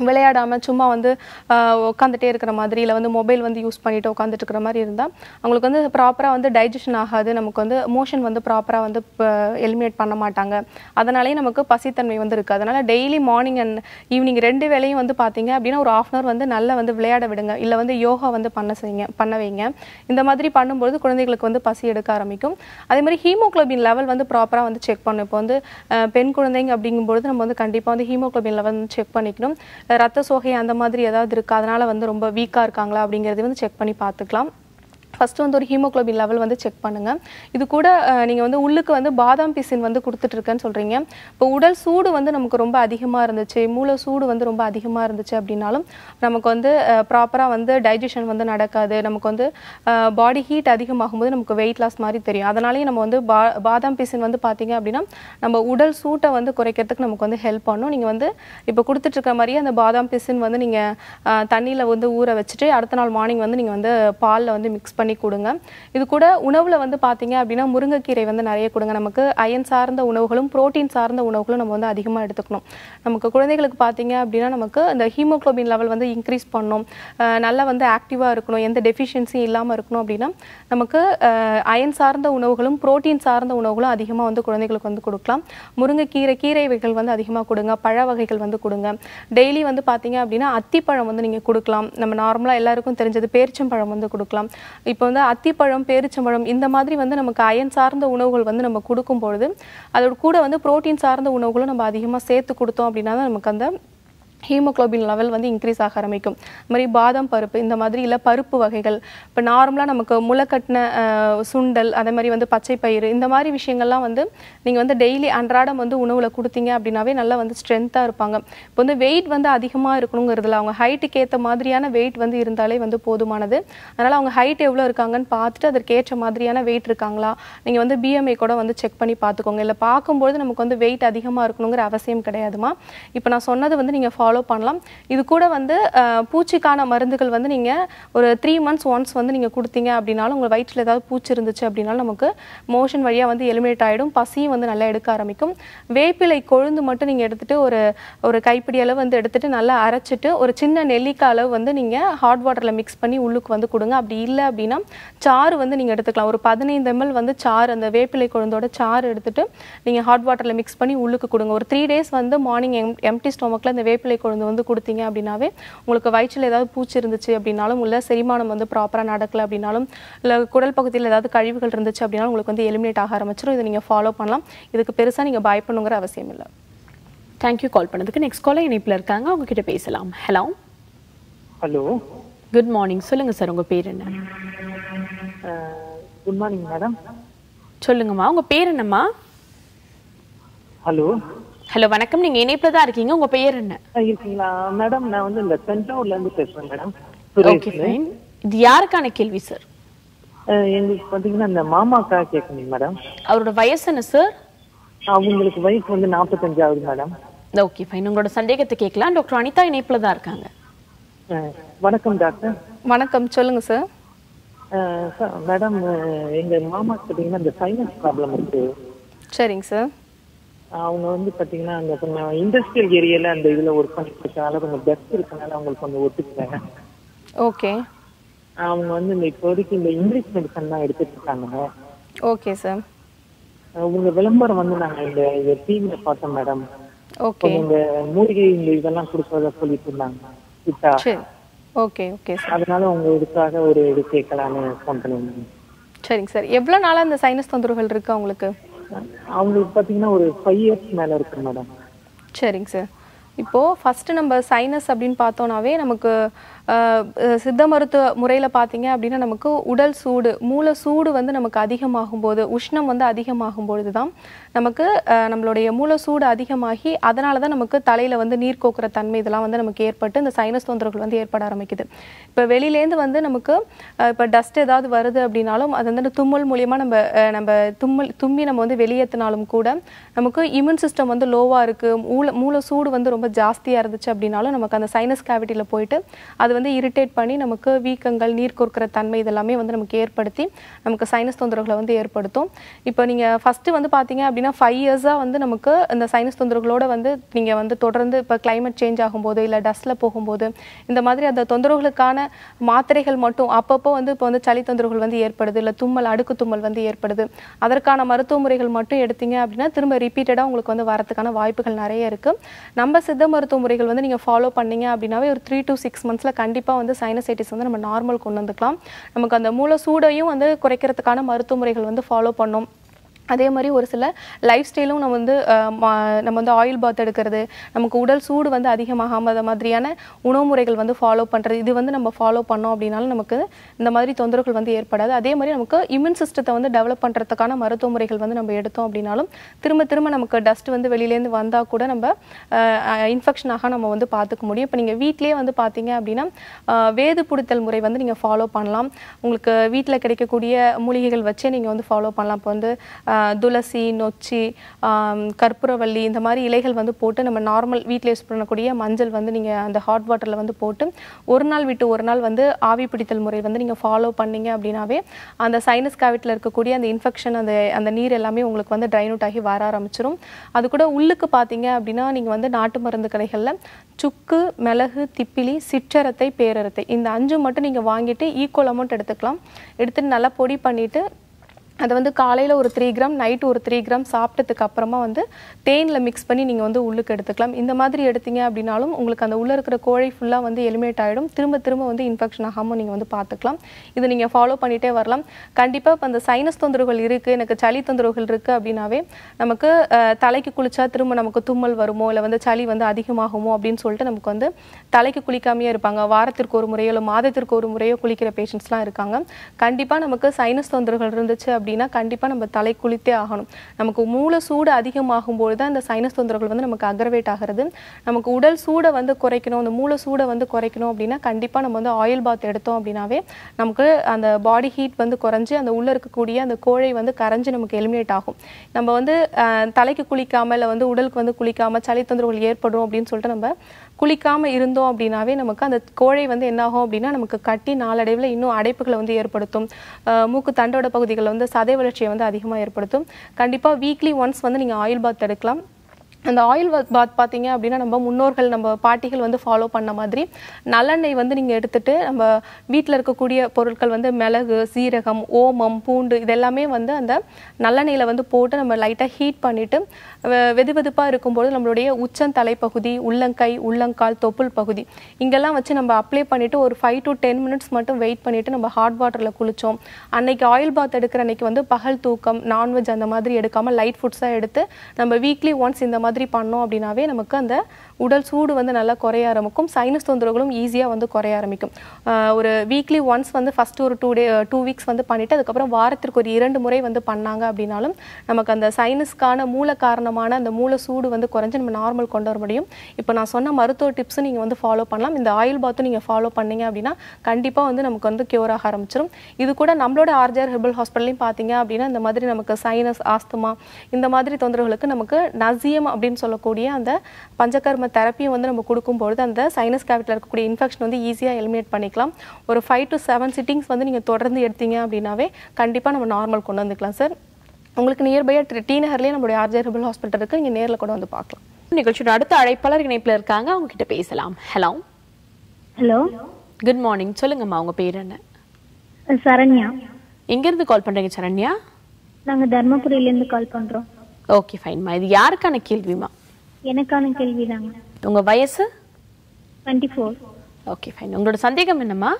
விளையாடாம சும்மா வந்து ஆஹ், உட்காந்துட்டே இருக்கிற மாதிரி இல்லை வந்து மொபைல் வந்து யூஸ் பண்ணிட்டு உட்காந்துட்டு இருக்கிற மாதிரி இருந்தால் அவங்களுக்கு வந்து ப்ராப்பராக வந்து டைஜஷன் ஆகாது நமக்கு வந்து மோஷன் வந்து ப்ராப்பராக வந்து எலிமினேட் பண்ண மாட்டாங்க அதனாலேயே நமக்கு பசித்தன்மை வந்து இருக்குது அதனால டெய்லி மார்னிங் அண்ட் ஈவினிங் ரெண்டு வேளையும் வந்து பார்த்தீங்க அப்படின்னா ஒரு ஆஃப் அன் வந்து நல்லா வந்து விளையாட விடுங்க இல்லை வந்து யோகா வந்து பண்ண செய்யுங்க பண்ண வைங்க இந்த மாதிரி பண்ணும்பொழுது குழந்தைகளுக்கு வந்து பசி எடுக்க ஆரம்பிக்கும் அதே மாதிரி ஹீமோகுளோபின் லெவல் வந்து ப்ராப்பராக வந்து செக் பண்ணணும் இப்போ வந்து அஹ், பெண் குழந்தைங்க அப்படிங்கும்பொழுது நம்ம வந்து கண்டிப்பாக வந்து ஹீமோகுளோபின் லெவல் வந்து செக் பண்ணிக்கணும் ரத்த சோகை அந்த மாதிரி ஏதாவது இருக்கா அதனால வந்து ரொம்ப வீக்காக இருக்காங்களா அப்படிங்கிறது வந்து செக் பண்ணி பார்த்துக்கலாம் ஃபர்ஸ்ட் வந்து ஒரு ஹீமோகுளோபின் லெவல் வந்து செக் பண்ணுங்க இது கூட அஹ், நீங்க வந்து உள்ளுக்கு வந்து பாதாம் பிசின் வந்து கொடுத்துட்டு இருக்கேன்னு சொல்றீங்க இப்போ உடல் சூடு வந்து நமக்கு ரொம்ப அதிகமா இருந்துச்சு மூளை சூடு வந்து ரொம்ப அதிகமா இருந்துச்சு அப்படின்னாலும் நமக்கு வந்து ப்ராப்பரா வந்து டைஜஷன் வந்து நடக்காது நமக்கு வந்து பாடி ஹீட் அதிகமாகும் போது நமக்கு வெயிட் லாஸ் மாதிரி தெரியும் அதனாலேயே நம்ம வந்து பா பாதாம் பிசின் வந்து பார்த்தீங்க அப்படின்னா நம்ம உடல் சூட்டை வந்து குறைக்கிறதுக்கு நமக்கு வந்து ஹெல்ப் பண்ணும் நீங்கள் வந்து இப்போ கொடுத்துட்டு இருக்க மாதிரியே அந்த பாதாம் பிசின் வந்து நீங்கள் தண்ணியில் வந்து ஊற வச்சுட்டு அடுத்த நாள் மார்னிங் வந்து நீங்கள் வந்து பாலில் வந்து மிக்ஸ் பண்ணி கொடுங்க இது கூட உணவில் வந்து பார்த்தீங்க அப்படின்னா முருங்கைக்கீரை வந்து நிறைய கொடுங்க நமக்கு அயன் சார்ந்த உணவுகளும் புரோட்டீன் சார்ந்த உணவுகளும் நம்ம வந்து அதிகமாக எடுத்துக்கணும் நமக்கு குழந்தைகளுக்கு பார்த்தீங்க அப்படின்னா நமக்கு இந்த ஹீமோகுளோபின் லெவல் வந்து இன்க்ரீஸ் பண்ணணும் அஹ் நல்லா வந்து ஆக்டிவாக இருக்கணும் எந்த டெஃபிஷியன்சியும் இல்லாமல் இருக்கணும் அப்படின்னா நமக்கு அயன் சார்ந்த உணவுகளும் புரோட்டீன் சார்ந்த உணவுகளும் அதிகமாக வந்து குழந்தைகளுக்கு வந்து கொடுக்கலாம் முருங்கைக்கீரை கீரை வகைகள் வந்து அதிகமாக கொடுங்க பழ வகைகள் வந்து கொடுங்க டெய்லி வந்து பார்த்தீங்க அப்படின்னா அத்திப்பழம் வந்து நீங்கள் கொடுக்கலாம் நம்ம நார்மலாக எல்லாருக்கும் தெரிஞ்சது பேரிச்சம்பழம் வந்து கொடுக்கலாம் இப்போ வந்து அத்திப்பழம் பேரிச்சம்பழம் இந்த மாதிரி வந்து நமக்கு அயன் சார்ந்த உணவுகள் வந்து நம்ம கொடுக்கும் பொழுது அதோட கூட வந்து புரோட்டீன் சார்ந்த உணவுகளும் நம்ம அதிகமாக சேர்த்து கொடுத்தோம் அப்படின்னா தான் நமக்கு அந்த ஹீமோகுளோபின் லெவல் வந்து இன்க்ரீஸ் ஆக ஆரம்பிக்கும் இந்த மாதிரி பாதாம் பருப்பு இந்த மாதிரி இல்லை பருப்பு வகைகள் இப்போ நார்மலாக நமக்கு முளைக்கட்டின அஹ், சுண்டல் அதே மாதிரி வந்து பச்சை பயிறு இந்த மாதிரி விஷயங்கள்லாம் வந்து நீங்கள் வந்து டெய்லி அன்றாடம் வந்து உணவில் கொடுத்தீங்க அப்படின்னாவே நல்லா வந்து ஸ்ட்ரென்த்தாக இருப்பாங்க இப்போ வந்து வெயிட் வந்து அதிகமாக இருக்கணுங்கிறதுல அவங்க ஹைட்டுக்கு ஏற்ற மாதிரியான வெயிட் வந்து இருந்தாலே வந்து போதுமானது அதனால் அவங்க ஹைட் எவ்வளோ இருக்காங்கன்னு பார்த்துட்டு அதற்கேற்ற மாதிரியான வெயிட் இருக்காங்களா நீங்கள் வந்து பிஎம்ஐ கூட வந்து செக் பண்ணி பார்த்துக்கோங்க இல்லை பார்க்கும்பொழுது நமக்கு வந்து வெயிட் அதிகமாக இருக்கணுங்கிற அவசியம் கிடையாதுமா இப்போ நான் சொன்னது வந்து நீங்கள் ஃபாலோ பண்ணலாம் இது கூட வந்து அஹ், பூச்சிக்கான மருந்துகள் வந்து நீங்கள் ஒரு த்ரீ மந்த்ஸ் ஒன்ஸ் வந்து நீங்கள் கொடுத்தீங்க அப்படின்னாலும் உங்கள் வயிற்றில் ஏதாவது பூச்சி இருந்துச்சு அப்படின்னாலும் நமக்கு மோஷன் வழியாக வந்து எலிமினேட் ஆகிடும் பசியும் வந்து நல்லா எடுக்க ஆரம்பிக்கும் வேப்பிலை கொழுந்து மட்டும் நீங்கள் எடுத்துட்டு ஒரு ஒரு கைப்பிடி அளவு வந்து எடுத்துட்டு நல்லா அரைச்சிட்டு ஒரு சின்ன நெல்லிக்காய் அளவு வந்து நீங்கள் ஹாட் வாட்டரில் மிக்ஸ் பண்ணி உள்ளுக்கு வந்து கொடுங்க அப்படி இல்லை அப்படின்னா சாறு வந்து நீங்கள் எடுத்துக்கலாம் ஒரு பதினைந்து எம்எல் வந்து சாறு அந்த வேப்பிலை கொழுந்தோட சாறு எடுத்துட்டு நீங்கள் ஹாட் வாட்டரில் மிக்ஸ் பண்ணி உள்ளுக்கு கொடுங்க ஒரு த்ரீ டேஸ் வந்து மார்னிங் எம் எம்டி ஸ்டொமக்கில் இந்த வேப்பிலை கொழுந்து வந்து கொடுத்தீங்க அப்படின்னாவே உங்களுக்கு வயிற்றில் ஏதாவது பூச்சி இருந்துச்சு அப்படின்னாலும் இல்லை செரிமானம் வந்து ப்ராப்பராக நடக்கல அப்படின்னாலும் இல்லை குடல் பகுதியில் ஏதாவது கழிவுகள் இருந்துச்சு அப்படின்னாலும் உங்களுக்கு வந்து எலிமினேட் ஆக ஆரம்பிச்சிடும் இதை நீங்கள் ஃபாலோ பண்ணலாம் இதுக்கு பெருசாக நீங்கள் பயப்படணுங்கிற அவசியம் இல்லை தேங்க்யூ கால் பண்ணதுக்கு நெக்ஸ்ட் காலர் இணைப்பில் இருக்காங்க அவங்க கிட்ட பேசலாம் ஹலோ ஹலோ குட் மார்னிங் சொல்லுங்க சார் உங்க பேர் என்ன குட் மார்னிங் மேடம் சொல்லுங்கம்மா உங்க பேர் என்னம்மா ஹலோ ஹலோ வணக்கம் நீங்க இணைப்பில் தான் இருக்கீங்க உங்க பேர் என்ன இருக்கீங்களா மேடம் நான் வந்து இந்த தஞ்சாவூர்ல இருந்து பேசுறேன் மேடம் ஓகே ஃபைன் இது யாருக்கான கேள்வி சார் அஹ் எங்களுக்கு பாத்தீங்கன்னா இந்த மாமாக்கா கேட்கணும் மேடம் அவரோட வயசு என்ன சார் அவங்களுக்கு வயசு வந்து நாற்பத்தஞ்சாவது மேடம் ஓகே ஃபைன் உங்களோட சந்தேகத்தை கேட்கலாம் டாக்டர் அனிதா இணைப்பில் தான் இருக்காங்க அஹ் வணக்கம் டாக்டர் வணக்கம் சொல்லுங்கள் sir uh sir madam uh எங்க மாமாக்கு பாத்தீங்கன்னா இந்த சைனஸ் ப்ராப்ளம் இருக்கு சரிங்க சார் அவங்க வந்து பாத்தீங்கன்னா அந்த கொஞ்சம் இண்டஸ்ட்ரியல் ஏரியால அந்த இதுல ஒர்க் பண்ணிட்டு இருக்கனால கொஞ்சம் டஸ்ட் இருக்கனால அவங்களுக்கு கொஞ்சம் ஒத்துக்கல ஓகே அவங்க வந்து இந்த இப்போதைக்கு இந்த இங்கிலீஷ் மெடிசன் தான் எடுத்துட்டு இருக்காங்க ஓகே சார் அஹ் உங்க விளம்பரம் வந்து நாங்க இந்த இந்த டிவில பார்த்தோம் மேடம் ஓகே இந்த மூலிகை இந்த இதெல்லாம் கொடுக்கறதா சொல்லிட்டு இருந்தாங்க கிட்டா சரி ஓகே ஓகே சார் அதனால உங்க இதுக்காக ஒரு இது கேட்கலான்னு ஃபோன் பண்ணிருந்தேன் சரிங்க சார் எவ்வளோ நாளாக இந்த சைனஸ் தொந்தரவுகள் இருக்கு அவங்களுக்கு அவங்களுக்கு பாத்தீங்கன்னா ஒரு ஃபைவ் இயர்ஸ் மேல இருக்கு மேடம் சரிங்க சார் இப்போது ஃபஸ்ட்டு நம்ம சைனஸ் அப்படின்னு பார்த்தோன்னாவே நமக்கு ஆஹ், அஹ், சித்த மருத்துவ முறையில் பார்த்தீங்க அப்படின்னா நமக்கு உடல் சூடு மூளை சூடு வந்து நமக்கு அதிகமாகும் போது உஷ்ணம் வந்து அதிகமாகும் பொழுது தான் நமக்கு ஆஹ், நம்மளுடைய மூளை சூடு அதிகமாகி அதனால தான் நமக்கு தலையில் வந்து நீர் கோக்குற தன்மை இதெல்லாம் வந்து நமக்கு ஏற்பட்டு இந்த சைனஸ் தொந்தரவுகள் வந்து ஏற்பட ஆரம்பிக்குது இப்போ வெளியிலேருந்து வந்து நமக்கு இப்போ டஸ்ட் ஏதாவது வருது அப்படின்னாலும் அது வந்து தும்மல் மூலியமா நம்ம அஹ், நம்ம தும்மல் தும்மி நம்ம வந்து வெளியேற்றினாலும் கூட நமக்கு இம்யூன் சிஸ்டம் வந்து லோவாக இருக்குது மூளை மூளை சூடு வந்து ரொம்ப ஜாஸ்தியாக இருந்துச்சு அப்படின்னாலும் நமக்கு அந்த சைனஸ் கேவிட்டியில் போயிட்டு அது வந்து வந்து இரிட்டேட் பண்ணி நமக்கு வீக்கங்கள் நீர் கோர்க்கிற தன்மை இதெல்லாமே வந்து நமக்கு ஏற்படுத்தி நமக்கு சைனஸ் தொந்தரவுகளை வந்து ஏற்படுத்தும் இப்போ நீங்கள் ஃபஸ்ட்டு வந்து பார்த்தீங்க அப்படின்னா ஃபைவ் இயர்ஸாக வந்து நமக்கு இந்த சைனஸ் தொந்தரவுகளோட வந்து நீங்கள் வந்து தொடர்ந்து இப்போ climate சேஞ்ச் ஆகும்போது இல்லை டஸ்ட்டில் போகும்போது இந்த மாதிரி அந்த தொந்தரவுகளுக்கான மாத்திரைகள் மட்டும் அப்பப்போ வந்து இப்போ வந்து சளி தொந்தரவுகள் வந்து ஏற்படுது இல்லை தும்மல் அடுக்கு தும்மல் வந்து ஏற்படுது அதற்கான மருத்துவ முறைகள் மட்டும் எடுத்தீங்க அப்படின்னா திரும்ப ரிப்பீட்டடாக உங்களுக்கு வந்து வரதுக்கான வாய்ப்புகள் நிறைய இருக்குது நம்ம சித்த மருத்துவ முறைகள் வந்து நீங்கள் ஃபாலோ பண்ணீங்க அப்படின்னாவே ஒரு த்ரீ to சிக்ஸ் மந்த்ஸில் கண்டிப்பாக வந்து சைனசைட்டிஸ் வந்து நம்ம நார்மல் கொண்டு வந்துக்கலாம் நமக்கு அந்த மூல சூடையும் வந்து குறைக்கிறதுக்கான மருத்துவ முறைகள் வந்து ஃபாலோ பண்ணோம் அதே மாதிரி ஒரு சில லைஃப் ஸ்டைலும் நம்ம வந்து அஹ், மா- நம்ம வந்து ஆயில் பாத் எடுக்கிறது நமக்கு உடல் சூடு வந்து அதிகமாகாம மாதிரியான உணவு முறைகள் வந்து ஃபாலோ பண்ணுறது இது வந்து நம்ம ஃபாலோ பண்ணோம் அப்படின்னாலும் நமக்கு இந்த மாதிரி தொந்தரவுகள் வந்து ஏற்படாது அதே மாதிரி நமக்கு இம்யூன் சிஸ்டத்தை வந்து டெவலப் பண்ணுறதுக்கான மருத்துவ முறைகள் வந்து நம்ம எடுத்தோம் அப்படின்னாலும் திரும்ப திரும்ப நமக்கு டஸ்ட் வந்து வெளியிலேருந்து வந்தால் கூட நம்ம இன்ஃபெக்ஷன் ஆக நம்ம வந்து பார்த்துக்க முடியும் இப்போ நீங்கள் வீட்டிலேயே வந்து பார்த்தீங்க அப்படின்னா அஹ், வேது புடித்தல் முறை வந்து நீங்கள் ஃபாலோ பண்ணலாம் உங்களுக்கு வீட்டில் கிடைக்கக்கூடிய மூலிகைகள் வச்சே நீங்கள் வந்து ஃபாலோ பண்ணலாம் இப்போ வந்து அஹ், துளசி நொச்சி ஆம், கற்பூரவள்ளி இந்த மாதிரி இலைகள் வந்து போட்டு நம்ம நார்மல் வீட்டில் யூஸ் பண்ணக்கூடிய மஞ்சள் வந்து நீங்கள் அந்த ஹாட் வாட்டரில் வந்து போட்டு ஒரு நாள் விட்டு ஒரு நாள் வந்து ஆவி பிடித்தல் முறை வந்து நீங்கள் ஃபாலோ பண்ணீங்க அப்படின்னாவே அந்த சைனஸ் கேவிட்டில் இருக்கக்கூடிய அந்த இன்ஃபெக்ஷன் அந்த அந்த நீர் எல்லாமே உங்களுக்கு வந்து ட்ரைன் அவுட் ஆகி வர ஆரம்பிச்சிரும் அது கூட உள்ளுக்கு பார்த்தீங்க அப்படின்னா நீங்கள் வந்து நாட்டு மருந்து கடைகளில் சுக்கு மிளகு திப்பிலி சிற்றரத்தை பேரரத்தை இந்த அஞ்சு மட்டும் நீங்கள் வாங்கிட்டு ஈக்குவல் அமௌண்ட் எடுத்துக்கலாம் எடுத்துட்டு நல்லா பொடி பண்ணிவிட்டு அதை வந்து காலையில் ஒரு த்ரீ கிராம் நைட்டு ஒரு த்ரீ கிராம் சாப்பிட்டதுக்கு அப்புறமா வந்து தேனில் மிக்ஸ் பண்ணி நீங்கள் வந்து உள்ளுக்கு எடுத்துக்கலாம் இந்த மாதிரி எடுத்தீங்க அப்படின்னாலும் உங்களுக்கு அந்த உள்ளே இருக்கிற கோழை ஃபுல்லாக வந்து எலிமினேட் ஆகிடும் திரும்ப திரும்ப வந்து இன்ஃபெக்ஷன் ஆகாமல் நீங்கள் வந்து பார்த்துக்கலாம் இதை நீங்கள் ஃபாலோ பண்ணிகிட்டே வரலாம் கண்டிப்பாக இப்போ அந்த சைனஸ் தொந்தரவுகள் இருக்குது எனக்கு சளி தொந்தரவுகள் இருக்குது அப்படின்னாவே நமக்கு அஹ், தலைக்கு குளிச்சா திரும்ப நமக்கு தும்மல் வருமோ இல்லை வந்து சளி வந்து அதிகமாகுமோ அப்படின்னு சொல்லிட்டு நமக்கு வந்து தலைக்கு குளிக்காமையே இருப்பாங்க வாரத்திற்கு ஒரு முறையோ இல்லை மாதத்திற்கு ஒரு முறையோ குளிக்கிற பேஷண்ட்ஸ்லாம் இருக்காங்க கண்டிப்பாக நமக்கு சைனஸ் தொந்தரவுகள் இருந்துச்சு அப்படின்னா கண்டிப்பாக நம்ம தலை குளித்தே ஆகணும் நமக்கு மூல சூடு அதிகமாகும்போது தான் இந்த சைனஸ் தொந்தரவுகள் வந்து நமக்கு அக்ரவேட் ஆகிறது நமக்கு உடல் சூடை வந்து குறைக்கணும் அந்த மூல சூடை வந்து குறைக்கணும் அப்படின்னா கண்டிப்பாக நம்ம வந்து ஆயில் பாத் எடுத்தோம் அப்படின்னாவே நமக்கு அந்த பாடி ஹீட் வந்து குறைஞ்சு அந்த உள்ளே இருக்கக்கூடிய அந்த கோழை வந்து கரைஞ்சு நமக்கு எலிமினேட் ஆகும் நம்ம வந்து அஹ், தலைக்கு குளிக்காம இல்லை வந்து உடலுக்கு வந்து குளிக்காம சளி தொந்தரவுகள் ஏற்படும் அப்படின்னு சொல்லிட்டு நம்ம குளிக்காம இருந்தோம் அப்படின்னாவே நமக்கு அந்த கோழை வந்து என்ன ஆகும் அப்படின்னா நமக்கு கட்டி நாளடைவில் இன்னும் அடைப்புகளை வந்து ஏற்படுத்தும் அஹ் மூக்கு தண்டோட பகுதிகளில் வந்து சதை வளர்ச்சியை வந்து அதிகமாக ஏற்படுத்தும் கண்டிப்பாக வீக்லி ஒன்ஸ் வந்து நீங்கள் ஆயில் பாத் எடுக்கலாம் அந்த ஆயில் பாத் பார்த்தீங்க அப்படின்னா நம்ம முன்னோர்கள் நம்ம பாட்டிகள் வந்து ஃபாலோ பண்ண மாதிரி நல்லெண்ணெய் வந்து நீங்கள் எடுத்துட்டு நம்ம வீட்டில் இருக்கக்கூடிய பொருட்கள் வந்து மிளகு சீரகம் ஓமம் பூண்டு இதெல்லாமே வந்து அந்த நல்லெண்ணெயில் வந்து போட்டு நம்ம லைட்டாக ஹீட் பண்ணிவிட்டு வெது வெதுப்பாக இருக்கும்போது நம்மளுடைய உச்சம் தலைப்பகுதி உள்ளங்கை உள்ளங்கால் தொப்புள் பகுதி இங்கெல்லாம் வச்சு நம்ம அப்ளை பண்ணிவிட்டு ஒரு ஃபைவ் டு டென் மினிட்ஸ் மட்டும் வெயிட் பண்ணிவிட்டு நம்ம ஹாட் வாட்டரில் குளித்தோம் அன்னைக்கு ஆயில் பாத் எடுக்கிற அன்னைக்கு வந்து பகல் தூக்கம் நான்வெஜ் அந்த மாதிரி எடுக்காமல் லைட் ஃபுட்ஸாக எடுத்து நம்ம வீக்லி ஒன்ஸ் இந்த மாதிரி பண்ணோம் அப்படின்னாவே நமக்கு அந்த உடல் சூடு வந்து நல்லா குறைய ஆரம்பிக்கும் சைனஸ் தொந்தரவுகளும் ஈஸியாக வந்து குறைய ஆரம்பிக்கும் ஆஹ் ஒரு வீக்லி ஒன்ஸ் வந்து ஃபஸ்ட்டு ஒரு டூ டே டூ வீக்ஸ் வந்து பண்ணிவிட்டு அதுக்கப்புறம் வாரத்திற்கு ஒரு இரண்டு முறை வந்து பண்ணாங்க அப்படின்னாலும் நமக்கு அந்த சைனஸ்க்கான மூல காரணமான அந்த மூல சூடு வந்து குறைஞ்சு நம்ம நார்மல் கொண்டு வர முடியும் இப்போ நான் சொன்ன மருத்துவ டிப்ஸும் நீங்கள் வந்து ஃபாலோ பண்ணலாம் இந்த ஆயில் பாத்தும் நீங்கள் ஃபாலோ பண்ணீங்க அப்படின்னா கண்டிப்பாக வந்து நமக்கு வந்து க்யூர் ஆக ஆரம்பிச்சிடும் இது கூட நம்மளோட ஆர்ஜர் ஹெர்பல் ஹாஸ்பிட்டலையும் பார்த்தீங்க அப்படின்னா இந்த மாதிரி நமக்கு சைனஸ் ஆஸ்துமா இந்த மாதிரி தொந்தரவுகளுக்கு நமக்கு நசியம் அப்படின்னு சொல்லக்கூடிய அந்த பஞ்சகர்ம தெரப்பியும் வந்து நம்ம கொடுக்கும்பொழுது அந்த சைனஸ் கேவிட்டில் இருக்கக்கூடிய இன்ஃபெக்ஷன் வந்து ஈஸியாக எலிமினேட் பண்ணிக்கலாம் ஒரு ஃபைவ் டு செவன் சிட்டிங்ஸ் வந்து நீங்கள் தொடர்ந்து எடுத்தீங்க அப்படின்னாவே கண்டிப்பாக நம்ம நார்மல் கொண்டு வந்துக்கலாம் சார் உங்களுக்கு நியர்பையாக டி நகர்லேயே நம்மளுடைய ஆர்ஜர் ஹெர்பல் ஹாஸ்பிட்டல் இருக்குது நீங்கள் நேரில் கூட வந்து பார்க்கலாம் நிகழ்ச்சியோட அடுத்த அழைப்பாளர் இணைப்புல இருக்காங்க அவங்க கிட்ட பேசலாம் ஹலோ ஹலோ குட் மார்னிங் சொல்லுங்கம்மா உங்க பேர் என்ன சரண்யா எங்க இருந்து கால் பண்றீங்க சரண்யா நாங்க தர்மபுரியிலேருந்து கால் பண்றோம் ஓகே ஃபைன்மா இது யாருக்கான கேள்விமா எனக்கான கேள்வி தாங்க உங்க வயசு டுவெண்ட்டி ஃபோர் ஓகே ஃபைன் உங்களோட சந்தேகம் என்னம்மா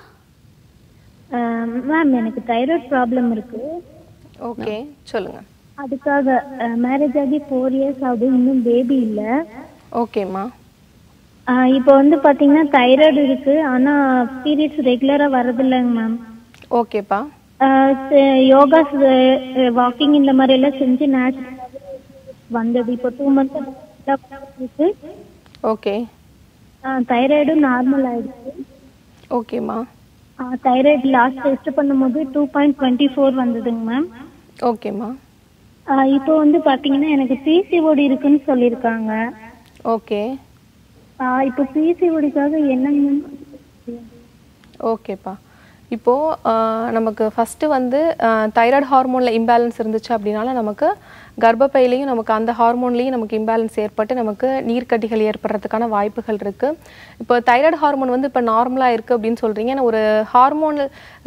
மேம் எனக்கு தைராய்டு ப்ராப்ளம் இருக்கு ஓகே சொல்லுங்கள் அதுக்காக மேரேஜ் ஆகி ஃபோர் இயர்ஸ் ஆகுது இன்னும் பேபி இல்லை ஓகேம்மா இப்போ வந்து பார்த்தீங்கன்னா தைராய்டு இருக்கு ஆனால் பீரியட்ஸ் ரெகுலராக வரதில்லைங்க மேம் ஓகேப்பா யோகா வாக்கிங் இந்த மாதிரி எல்லாம் செஞ்சு நேச்சுரல் வந்தது இப்போ டூ மந்த்ஸ் ஓகே தைராய்டும் நார்மல் ஆயிடுச்சு ஓகேம்மா தைராய்டு லாஸ்ட் டெஸ்ட் பண்ணும்போது டூ பாயிண்ட் டுவெண்ட்டி ஃபோர் வந்ததுங்க மேம் ஓகேம்மா இப்போ வந்து பாத்தீங்கன்னா எனக்கு பிசிஓடி இருக்குன்னு சொல்லியிருக்காங்க ஓகே ஆஹ் இப்போ பிசிஓடிக்காக என்னங்க மேம் ஓகேப்பா இப்போது நமக்கு ஃபஸ்ட்டு வந்து தைராய்டு ஹார்மோனில் இம்பேலன்ஸ் இருந்துச்சு அப்படின்னால நமக்கு கர்ப்பப்பையிலையும் நமக்கு அந்த ஹார்மோன்லேயும் நமக்கு இம்பேலன்ஸ் ஏற்பட்டு நமக்கு நீர்க்கட்டிகள் ஏற்படுறதுக்கான வாய்ப்புகள் இருக்குது இப்போ தைராய்டு ஹார்மோன் வந்து இப்போ நார்மலாக இருக்குது அப்படின்னு சொல்கிறீங்க ஒரு ஹார்மோனல்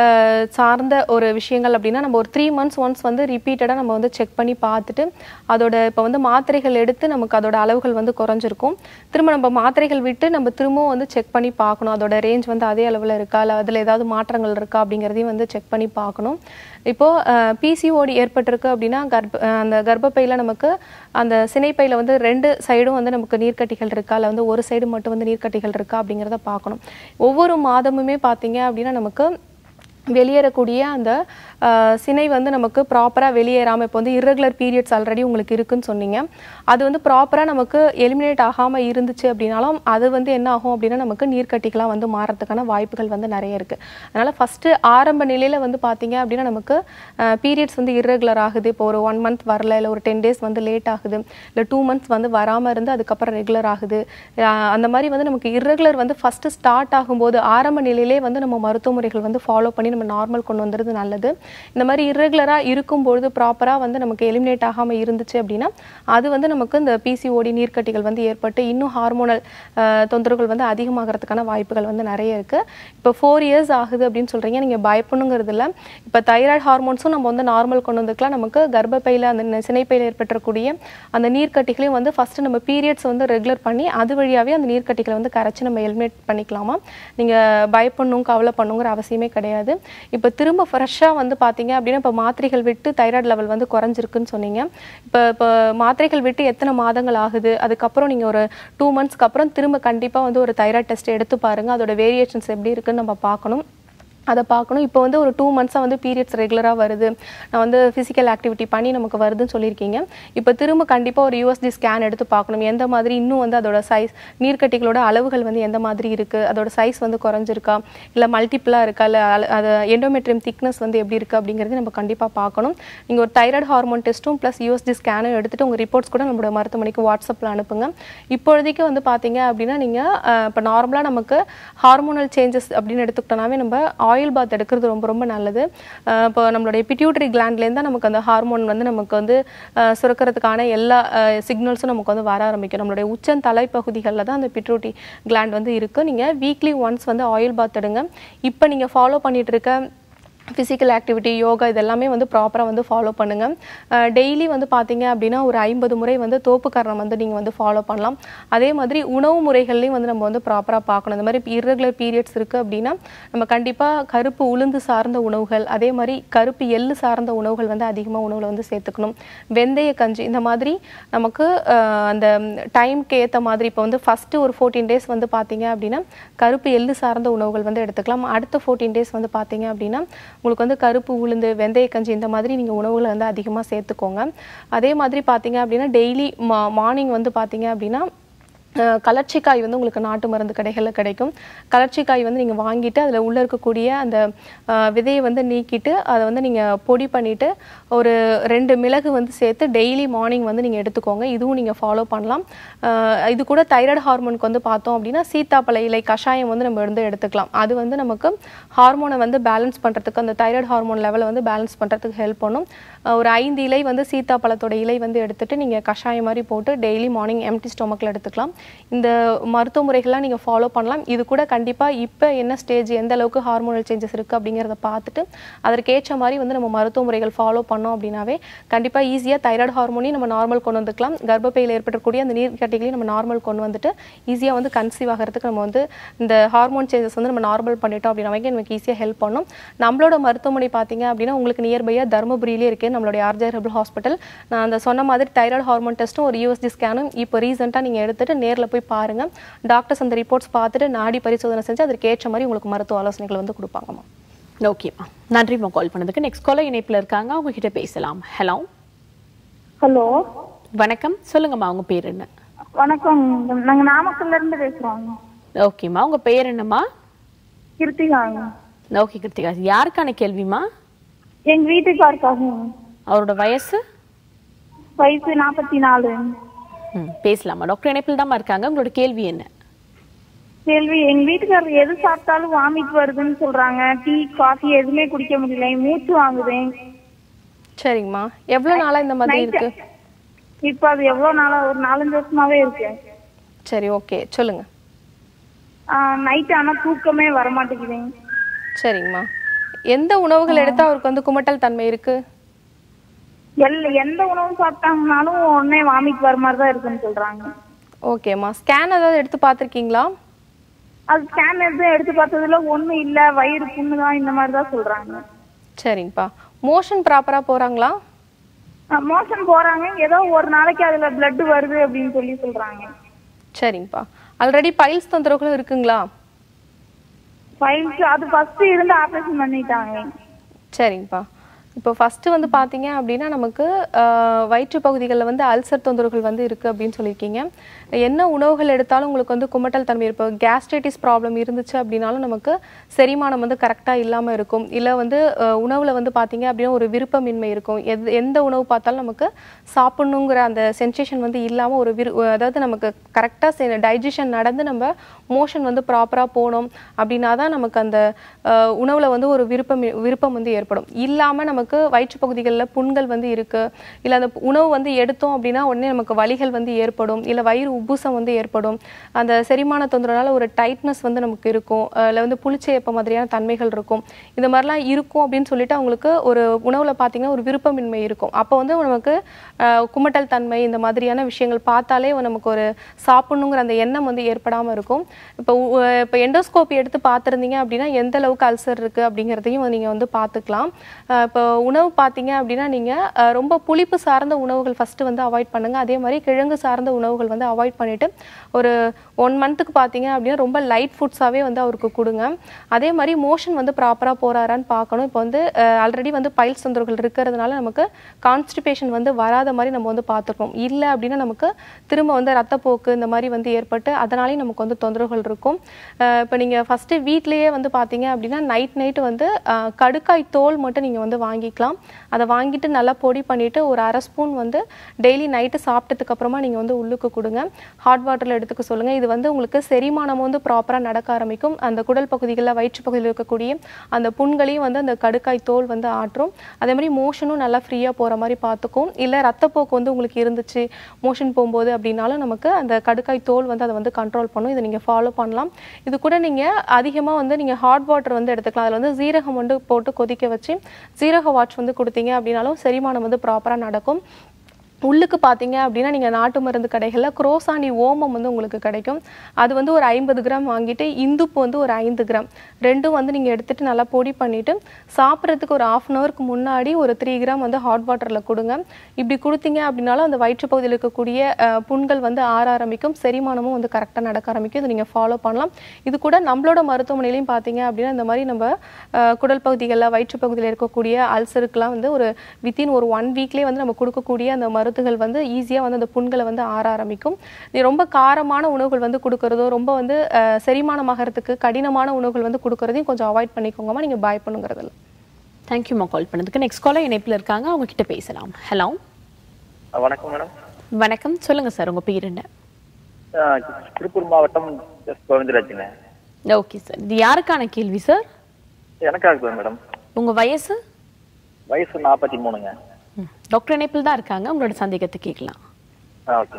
சார்ந்த ஒரு விஷயங்கள் அப்படின்னா நம்ம ஒரு த்ரீ மந்த்ஸ் ஒன்ஸ் வந்து ரிப்பீட்டடாக நம்ம வந்து செக் பண்ணி பார்த்துட்டு அதோட இப்போ வந்து மாத்திரைகள் எடுத்து நமக்கு அதோட அளவுகள் வந்து குறைஞ்சிருக்கும் திரும்ப நம்ம மாத்திரைகள் விட்டு நம்ம திரும்பவும் வந்து செக் பண்ணி பார்க்கணும் அதோட ரேஞ்ச் வந்து அதே அளவில் இருக்கா இல்லை அதில் ஏதாவது மாற்றங்கள் இருக்கா அப்படிங்கிறதையும் வந்து செக் பண்ணி பார்க்கணும் இப்போது பிசிஓடி ஏற்பட்டிருக்கு அப்படின்னா கர்ப்ப அஹ் அந்த கர்ப்பப்பையில் நமக்கு அந்த சினைப்பையில் வந்து ரெண்டு சைடும் வந்து நமக்கு நீர்க்கட்டிகள் இருக்கா இல்லை வந்து ஒரு சைடு மட்டும் வந்து நீர்க்கட்டிகள் இருக்கா அப்படிங்கிறத பார்க்கணும் ஒவ்வொரு மாதமுமே பார்த்தீங்க அப்படின்னா நமக்கு வெளியேறக்கூடிய அந்த அஹ், சினை வந்து நமக்கு ப்ராப்பராக வெளியேறாமல் இப்போ வந்து irregular பீரியட்ஸ் ஆல்ரெடி உங்களுக்கு இருக்குன்னு சொன்னீங்க அது வந்து ப்ராப்பராக நமக்கு எலிமினேட் ஆகாமல் இருந்துச்சு அப்படின்னாலும் அது வந்து என்ன ஆகும் அப்படின்னா நமக்கு நீர்க்கட்டிகளாக வந்து மாறத்துக்கான வாய்ப்புகள் வந்து நிறைய இருக்குது அதனால் ஃபஸ்ட்டு ஆரம்ப நிலையில் வந்து பார்த்தீங்க அப்படின்னா நமக்கு பீரியட்ஸ் வந்து irregular ஆகுது இப்போ ஒரு ஒன் மந்த் வரல இல்லை ஒரு டென் டேஸ் வந்து லேட் ஆகுது இல்லை டூ மந்த்ஸ் வந்து வராமல் இருந்து அதுக்கப்புறம் ரெகுலர் ஆகுது அஹ், அந்த மாதிரி வந்து நமக்கு irregular வந்து ஃபஸ்ட்டு ஸ்டார்ட் ஆகும்போது ஆரம்ப நிலையிலே வந்து நம்ம மருத்துவ முறைகள் வந்து ஃபாலோ பண்ணி நம்ம நார்மல் கொண்டு வந்துறது நல்லது இந்த மாதிரி இர்ரெகுலராக இருக்கும்பொழுது ப்ராப்பராக வந்து நமக்கு எலிமினேட் ஆகாமல் இருந்துச்சு அப்படின்னா அது வந்து நமக்கு இந்த பிசிஓடி நீர்க்கட்டிகள் வந்து ஏற்பட்டு இன்னும் ஹார்மோனல் தொந்தரவுகள் வந்து அதிகமாகிறதுக்கான வாய்ப்புகள் வந்து நிறைய இருக்குது இப்போ ஃபோர் இயர்ஸ் ஆகுது அப்படின்னு சொல்கிறீங்க நீங்கள் பயப்படணுங்கிறது இல்லை இப்போ தைராய்டு ஹார்மோன்ஸும் நம்ம வந்து நார்மல் கொண்டு வந்துக்கலாம் நமக்கு கர்ப்பப்பையில் அந்த நெ- சினைப்பையில் ஏற்பட்டிருக்கக்கூடிய அந்த நீர்க்கட்டிகளையும் வந்து ஃபஸ்ட்டு நம்ம பீரியட்ஸ் வந்து ரெகுலர் பண்ணி அது வழியாகவே அந்த நீர்க்கட்டிகளை வந்து கரைச்சி நம்ம எலிமினேட் பண்ணிக்கலாமா நீங்கள் பயப்படணும் கவலைப்படணுங்கிற அவசியமே கிடையாது இப்போ திரும்ப ஃப்ரெஷ்ஷாக வந்து பார்த்தீங்க அப்படின்னா இப்போ மாத்திரைகள் விட்டு தைராய்டு லெவல் வந்து குறைஞ்சிருக்குன்னு சொன்னீங்க இப்போ இப்போ மாத்திரைகள் விட்டு எத்தனை மாதங்கள் ஆகுது அதுக்கப்புறம் நீங்கள் ஒரு டூ மந்த்ஸ்க்கு அப்புறம் திரும்ப கண்டிப்பாக வந்து ஒரு தைராய்டு டெஸ்ட் எடுத்து பாருங்கள் அதோட வேரியேஷன்ஸ் எப்படி இருக்குன்னு நம்ம பார்க்கணும் அதை பார்க்கணும் இப்போ வந்து ஒரு டூ மந்த்ஸாக வந்து பீரியட்ஸ் ரெகுலராக வருது நான் வந்து ஃபிசிக்கல் ஆக்டிவிட்டி பண்ணி நமக்கு வருதுன்னு சொல்லியிருக்கீங்க இப்போ திரும்ப கண்டிப்பாக ஒரு யூஎஸ்டி ஸ்கேன் எடுத்து பார்க்கணும் எந்த மாதிரி இன்னும் வந்து அதோட சைஸ் நீர்க்கட்டிகளோட அளவுகள் வந்து எந்த மாதிரி இருக்குது அதோட சைஸ் வந்து குறைஞ்சிருக்கா இல்லை மல்டிப்புளாக இருக்கா இல்லை அது எண்டோமெட்ரியம் திக்னஸ் வந்து எப்படி இருக்குது அப்படிங்கிறது நம்ம கண்டிப்பாக பார்க்கணும் நீங்கள் ஒரு தைராய்டு ஹார்மோன் டெஸ்ட்டும் ப்ளஸ் யூஎஸ்டி ஸ்கேனும் எடுத்துகிட்டு உங்கள் ரிப்போர்ட்ஸ் கூட நம்மளோட மருத்துவமனைக்கு வாட்ஸ்அப்பில் அனுப்புங்க இப்போதைக்கு வந்து பார்த்தீங்க அப்படின்னா நீங்கள் இப்போ நார்மலாக நமக்கு ஹார்மோனல் சேஞ்சஸ் அப்படின்னு எடுத்துக்கிட்டோம்னாவே நம்ம ஆயில் பாத் எடுக்கிறது ரொம்ப ரொம்ப நல்லது அஹ் இப்போ நம்மளுடைய பிட்யூட்டரி கிளாண்ட்லேருந்து தான் நமக்கு அந்த ஹார்மோன் வந்து நமக்கு வந்து அஹ் சுரக்கிறதுக்கான எல்லா சிக்னல்ஸும் நமக்கு வந்து வர ஆரம்பிக்கும் நம்மளுடைய உச்சன் தலைப்பகுதிகளில் தான் அந்த பிட்யூட்டரி கிளாண்ட் வந்து இருக்குது நீங்கள் வீக்லி ஒன்ஸ் வந்து ஆயில் பாத் எடுங்க இப்போ நீங்கள் ஃபாலோ பண்ணிட்டு இருக்க ஃபிசிக்கல் ஆக்டிவிட்டி யோகா இதெல்லாமே வந்து ப்ராப்பராக வந்து ஃபாலோ பண்ணுங்கள் டெய்லி வந்து பார்த்தீங்க அப்படின்னா ஒரு ஐம்பது முறை வந்து தோப்பு கரணம் வந்து நீங்கள் வந்து ஃபாலோ பண்ணலாம் அதே மாதிரி உணவு முறைகள்லையும் வந்து நம்ம வந்து ப்ராப்பராக பார்க்கணும் இந்த மாதிரி இர்ரெகுலர் பீரியட்ஸ் இருக்குது அப்படின்னா நம்ம கண்டிப்பாக கருப்பு உளுந்து சார்ந்த உணவுகள் அதே மாதிரி கருப்பு எள்ளு சார்ந்த உணவுகள் வந்து அதிகமாக உணவில் வந்து சேர்த்துக்கணும் வெந்தய கஞ்சி இந்த மாதிரி நமக்கு அஹ், அந்த டைம்க்கு ஏற்ற மாதிரி இப்போ வந்து ஃபஸ்ட்டு ஒரு ஃபோர்டீன் டேஸ் வந்து பார்த்தீங்க அப்படின்னா கருப்பு எள்ளு சார்ந்த உணவுகள் வந்து எடுத்துக்கலாம் அடுத்த ஃபோர்டீன் டேஸ் வந்து பார்த்தீங்க அப்படின்னா உங்களுக்கு வந்து கருப்பு உளுந்து வெந்தய கஞ்சி இந்த மாதிரி நீங்கள் உணவுகளை வந்து அதிகமாக சேர்த்துக்கோங்க அதே மாதிரி பார்த்தீங்க அப்படின்னா டெய்லி மா மார்னிங் வந்து பார்த்தீங்க அப்படின்னா அஹ், கலர்ச்சிக்காய் வந்து உங்களுக்கு நாட்டு மருந்து கடைகளில் கிடைக்கும் கலர்ச்சிக்காய் வந்து நீங்கள் வாங்கிட்டு அதில் உள்ளே இருக்கக்கூடிய அந்த அஹ், விதையை வந்து நீக்கிட்டு அதை வந்து நீங்கள் பொடி பண்ணிவிட்டு ஒரு ரெண்டு மிளகு வந்து சேர்த்து டெய்லி மார்னிங் வந்து நீங்கள் எடுத்துக்கோங்க இதுவும் நீங்கள் ஃபாலோ பண்ணலாம் அஹ், இது கூட தைராய்டு ஹார்மோனுக்கு வந்து பார்த்தோம் அப்படின்னா சீத்தாப்பழ இலை கஷாயம் வந்து நம்ம வந்து எடுத்துக்கலாம் அது வந்து நமக்கு ஹார்மோனை வந்து பேலன்ஸ் பண்ணுறதுக்கு அந்த தைராய்டு ஹார்மோன் லெவலை வந்து பேலன்ஸ் பண்ணுறதுக்கு ஹெல்ப் பண்ணும் அஹ், ஒரு ஐந்து இலை வந்து சீத்தாப்பழத்தோட இலை வந்து எடுத்துட்டு நீங்கள் கஷாயம் மாதிரி போட்டு டெய்லி மார்னிங் எம்டி ஸ்டொமக்கில் எடுத்துக்கலாம் இந்த மருத்துவ முறைகள்லாம் நீங்கள் ஃபாலோ பண்ணலாம் இது கூட கண்டிப்பாக இப்போ என்ன ஸ்டேஜ் எந்த அளவுக்கு ஹார்மோனல் சேஞ்சஸ் இருக்குது அப்படிங்கிறத பார்த்துட்டு அதற்கேற்ற மாதிரி வந்து நம்ம மருத்துவ முறைகள் ஃபாலோ பண்ணோம் அப்படின்னாவே கண்டிப்பாக ஈஸியாக தைராய்டு ஹார்மோனையும் நம்ம நார்மல் கொண்டு வந்துக்கலாம் கர்ப்பப்பையில் ஏற்படக்கூடிய அந்த நீர் கட்டிகளையும் நம்ம நார்மல் கொண்டு வந்துட்டு ஈஸியாக வந்து கன்சீவ் ஆகிறதுக்கு நம்ம வந்து இந்த ஹார்மோன் சேஞ்சஸ் வந்து நம்ம நார்மல் பண்ணிட்டோம் அப்படின்னாவே நமக்கு ஈஸியாக ஹெல்ப் பண்ணும் நம்மளோட மருத்துவமனை பார்த்தீங்க அப்படின்னா உங்களுக்கு நியர்பையாக தருமபுரியிலே இருக்குது நம்மளுடைய ஆர்ஜே ஹெர்பல் ஹாஸ்பிட்டல் நான் அந்த சொன்ன மாதிரி தைராய்டு ஹார்மோன் டெஸ்ட்டும் ஒரு யூஎஸ்டி ஸ்கேனும் இப்போ ரீசெண்டாக நீங்கள் எடுத்துட்டு நேரில் போய் பாருங்கள் டாக்டர்ஸ் அந்த ரிப்போர்ட்ஸ் பார்த்துட்டு நாடி பரிசோதனை செஞ்சு அதற்கு ஏற்ற மாதிரி உங்களுக்கு மருத்துவ ஆலோசனைகள் வந்து கொடுப்பாங்கம்மா ஓகேம்மா நன்றிம்மா கால் பண்ணதுக்கு நெக்ஸ்ட் காலர் இணைப்புல இருக்காங்க அவங்க கிட்ட பேசலாம் ஹலோ ஹலோ வணக்கம் சொல்லுங்கம்மா உங்க பேர் என்ன வணக்கம் நாங்க நாமக்கல்ல இருந்து பேசுறோம் ஓகேம்மா உங்க பேர் என்னம்மா கிருத்திகாங்க ஓகே கிருத்திகா யாருக்கான கேள்விமா எங்க வீட்டுக்காருக்காக அவரோட வயசு வயசு நாற்பத்தி நாலு ம் பேசலாமா டாக்டர் இணைப்பில் தான் இருக்காங்க உங்களோட கேள்வி என்ன கேள்வி எங்க வீட்டுக்காரர் எது சாப்பிட்டாலும் வாமிட் வருதுன்னு சொல்றாங்க டீ காஃபி எதுவுமே குடிக்க முடியல மூச்சு வாங்குது சரிங்கம்மா எவ்வளோ நாளாக இந்த மாதிரி இருக்கு இப்ப அது எவ்வளவு நாளா ஒரு நாலஞ்சு வருஷமாவே இருக்கு சரி ஓகே சொல்லுங்க நைட் ஆனா தூக்கமே வர மாட்டேங்குதுங்க சரிங்கம்மா எந்த உணவுகள் எடுத்தால் அவருக்கு வந்து குமட்டல் தன்மை இருக்கு எல் எந்த உணவு சாப்பிட்டாங்கனாலும் உடனே வாமிட் வர மாதிரி தான் இருக்குன்னு சொல்றாங்க ஓகேம்மா ஸ்கேன் ஏதாவது எடுத்து பார்த்துருக்கீங்களா அது ஸ்கேன் எடுத்து எடுத்து பார்த்ததுல ஒண்ணும் இல்ல வயிறு புண்ணு தான் இந்த மாதிரி தான் சொல்றாங்க சரிங்கப்பா மோஷன் ப்ராப்பராக போகிறாங்களா மோஷன் போறாங்க ஏதோ ஒரு நாளைக்கு அதுல blood வருது அப்படின்னு சொல்லி சொல்றாங்க சரிங்கப்பா ஆல்ரெடி பைல்ஸ் தொந்தரவுகளும் இருக்குங்களா ஃபைல்ஸ் அது ஃபர்ஸ்ட் இருந்து ஆபரேஷன் பண்ணிட்டாங்க சரிங்கப்பா இப்போ ஃபஸ்ட்டு வந்து பார்த்தீங்க அப்படின்னா நமக்கு ஆஹ், வயிற்று பகுதிகளில் வந்து அல்சர் தொந்தரவுகள் வந்து இருக்குது அப்படின்னு சொல்லியிருக்கீங்க என்ன உணவுகள் எடுத்தாலும் உங்களுக்கு வந்து குமட்டல் தன்மை இப்போ கேஸ்ட்ரைட்டிஸ் ப்ராப்ளம் இருந்துச்சு அப்படின்னாலும் நமக்கு செரிமானம் வந்து கரெக்டாக இல்லாமல் இருக்கும் இல்லை வந்து உணவில் வந்து பார்த்தீங்க அப்படின்னா ஒரு விருப்பமின்மை இருக்கும் எது எந்த உணவு பார்த்தாலும் நமக்கு சாப்பிடணுங்கிற அந்த சென்சேஷன் வந்து இல்லாமல் ஒரு விரு அதாவது நமக்கு கரெக்டாக டைஜஷன் நடந்து நம்ம மோஷன் வந்து ப்ராப்பராக போகணும் அப்படின்னா தான் நமக்கு அந்த அஹ், உணவுல வந்து ஒரு விருப்பம் விருப்பம் வந்து ஏற்படும் இல்லாமல் நமக்கு வயிற்று பகுதிகளில் புண்கள் வந்து இருக்கு இல்லை அந்த உணவு வந்து எடுத்தோம் அப்படின்னா உடனே நமக்கு வலிகள் வந்து ஏற்படும் இல்லை வயிறு உப்புசம் வந்து ஏற்படும் அந்த செரிமான தொந்தரவுனால ஒரு டைட்னஸ் வந்து நமக்கு இருக்கும் இல்லை வந்து புளிச்சேப்ப மாதிரியான தன்மைகள் இருக்கும் இந்த மாதிரிலாம் இருக்கும் அப்படின்னு சொல்லிட்டு அவங்களுக்கு ஒரு உணவுல பார்த்தீங்கன்னா ஒரு விருப்பமின்மை இருக்கும் அப்போ வந்து நமக்கு அஹ், குமட்டல் தன்மை இந்த மாதிரியான விஷயங்கள் பார்த்தாலே நமக்கு ஒரு சாப்பிடணுங்கிற அந்த எண்ணம் வந்து ஏற்படாமல் இருக்கும் இப்போ உ- இப்போ எண்டோஸ்கோப்பி எடுத்து பார்த்துருந்தீங்க அப்படின்னா எந்த அளவுக்கு அல்சர் இருக்குது அப்படிங்கிறதையும் நீங்கள் வந்து பார்த்துக்கலாம் அஹ் இப்போ உணவு பார்த்தீங்க அப்படின்னா நீங்கள் ரொம்ப புளிப்பு சார்ந்த உணவுகள் ஃபஸ்ட்டு வந்து அவாய்ட் பண்ணுங்கள் அதே மாதிரி கிழங்கு சார்ந்த உணவுகள் வந்து அவாய்ட் பண்ணிவிட்டு ஒரு ஒன் மந்த்துக்கு பார்த்தீங்க அப்படின்னா ரொம்ப லைட் ஃபுட்ஸாகவே வந்து அவருக்கு கொடுங்க அதே மாதிரி மோஷன் வந்து ப்ராப்பராக போகிறாரான்னு பார்க்கணும் இப்போ வந்து ஆல்ரெடி வந்து பைல்ஸ் தொந்தரவுகள் இருக்கிறதுனால நமக்கு கான்ஸ்டிபேஷன் வந்து வராத மாதிரி நம்ம வந்து பார்த்துருக்கோம் இல்லை அப்படின்னா நமக்கு திரும்ப வந்து ரத்தப்போக்கு இந்த மாதிரி வந்து ஏற்பட்டு அதனாலேயும் நமக்கு வந்து தொந்தரவுகள் இருக்கும் அஹ் இப்போ நீங்கள் ஃபஸ்ட்டு வீட்லேயே வந்து பார்த்தீங்க அப்படின்னா நைட் நைட்டு வந்து அஹ், கடுக்காய் தோல் மட்டும் நீங்கள் வந்து வாங்கிக்கலாம் அதை வாங்கிட்டு நல்லா பொடி பண்ணிவிட்டு ஒரு அரை ஸ்பூன் வந்து டெய்லி நைட்டு சாப்பிட்டதுக்கு அப்புறமா நீங்கள் வந்து உள்ளுக்கு கொடுங்க ஹாட் வாட்டரில் எடுத்துக்க சொல்லுங்கள் இது வந்து உங்களுக்கு செரிமானம் வந்து ப்ராப்பராக நடக்க ஆரம்பிக்கும் அந்த குடல் பகுதிகளில் வயிற்று பகுதியில் இருக்கக்கூடிய அந்த புண்களையும் வந்து அந்த கடுக்காய் தோல் வந்து ஆற்றும் அதே மாதிரி மோஷனும் நல்லா ஃப்ரீயாக போகிற மாதிரி பார்த்துக்கும் இல்லை ரத்தப்போக்கு வந்து உங்களுக்கு இருந்துச்சு மோஷன் போகும்போது அப்படின்னாலும் நமக்கு அந்த கடுக்காய் தோல் வந்து அதை வந்து கண்ட்ரோல் பண்ணும் இதை நீங்கள் ஃபாலோ பண்ணலாம் இது கூட நீங்கள் அதிகமாக வந்து நீங்கள் ஹாட் வாட்டர் வந்து எடுத்துக்கலாம் அதில் வந்து ஜீரகம் வந்து போட்டு கொதிக்க வச்சு ஜீரக வாட்ச் வந்து கொடுத்தீங்க அப்படின்னாலும் செரிமானம் வந்து ப்ராப்பராக நடக்கும் உள்ளுக்கு பார்த்தீங்க அப்படின்னா நீங்கள் நாட்டு மருந்து கடைகளில் குரோசானி ஓமம் வந்து உங்களுக்கு கிடைக்கும் அது வந்து ஒரு ஐம்பது கிராம் வாங்கிட்டு இந்துப்பு வந்து ஒரு ஐந்து கிராம் ரெண்டும் வந்து நீங்கள் எடுத்துட்டு நல்லா பொடி பண்ணிவிட்டு சாப்பிட்றதுக்கு ஒரு ஆஃப் அன் ஹவருக்கு முன்னாடி ஒரு த்ரீ கிராம் வந்து ஹாட் வாட்டரில் கொடுங்க இப்படி கொடுத்தீங்க அப்படின்னாலும் அந்த வயிற்று பகுதியில் இருக்கக்கூடிய அஹ், புண்கள் வந்து ஆற ஆரம்பிக்கும் செரிமானமும் வந்து கரெக்டாக நடக்க ஆரம்பிக்கும் இதை நீங்கள் ஃபாலோ பண்ணலாம் இது கூட நம்மளோட மருத்துவமனையிலையும் பார்த்தீங்க அப்படின்னா இந்த மாதிரி நம்ம அஹ், குடல் பகுதிகளில் வயிற்று பகுதியில் இருக்கக்கூடிய அல்சருக்குலாம் வந்து ஒரு வித்தின் ஒரு ஒன் வீக்லேயே வந்து நம்ம கொடுக்கக்கூடிய அந்த மருந்துகள் வந்து ஈஸியாக வந்து அந்த புண்களை வந்து ஆற ஆரம்பிக்கும் இது ரொம்ப காரமான உணவுகள் வந்து கொடுக்கறதோ ரொம்ப வந்து அஹ், செரிமானமாகறதுக்கு கடினமான உணவுகள் வந்து கொடுக்கறதையும் கொஞ்சம் அவாய்ட் பண்ணிக்கோங்கம்மா நீங்கள் பாய் பண்ணுங்கிறதுல தேங்க்யூமா கால் பண்ணதுக்கு நெக்ஸ்ட் காலர் இணைப்பில் இருக்காங்க அவங்க கிட்ட பேசலாம் ஹலோ வணக்கம் மேடம் வணக்கம் சொல்லுங்க சார் உங்க பேர் என்ன ஆஹ் திருப்பூர் மாவட்டம் எஸ் கோவிந்தராஜுங்க ஓகே சார் இது யாருக்கான கேள்வி சார் எனக்காக தான் மேடம் உங்க வயசு வயசு நாற்பத்தி மூணுங்க ம், டாக்டர் இணைப்பில் தான் இருக்காங்க உங்களோட சந்தேகத்தை கேட்கலாம் ஆ ஓகே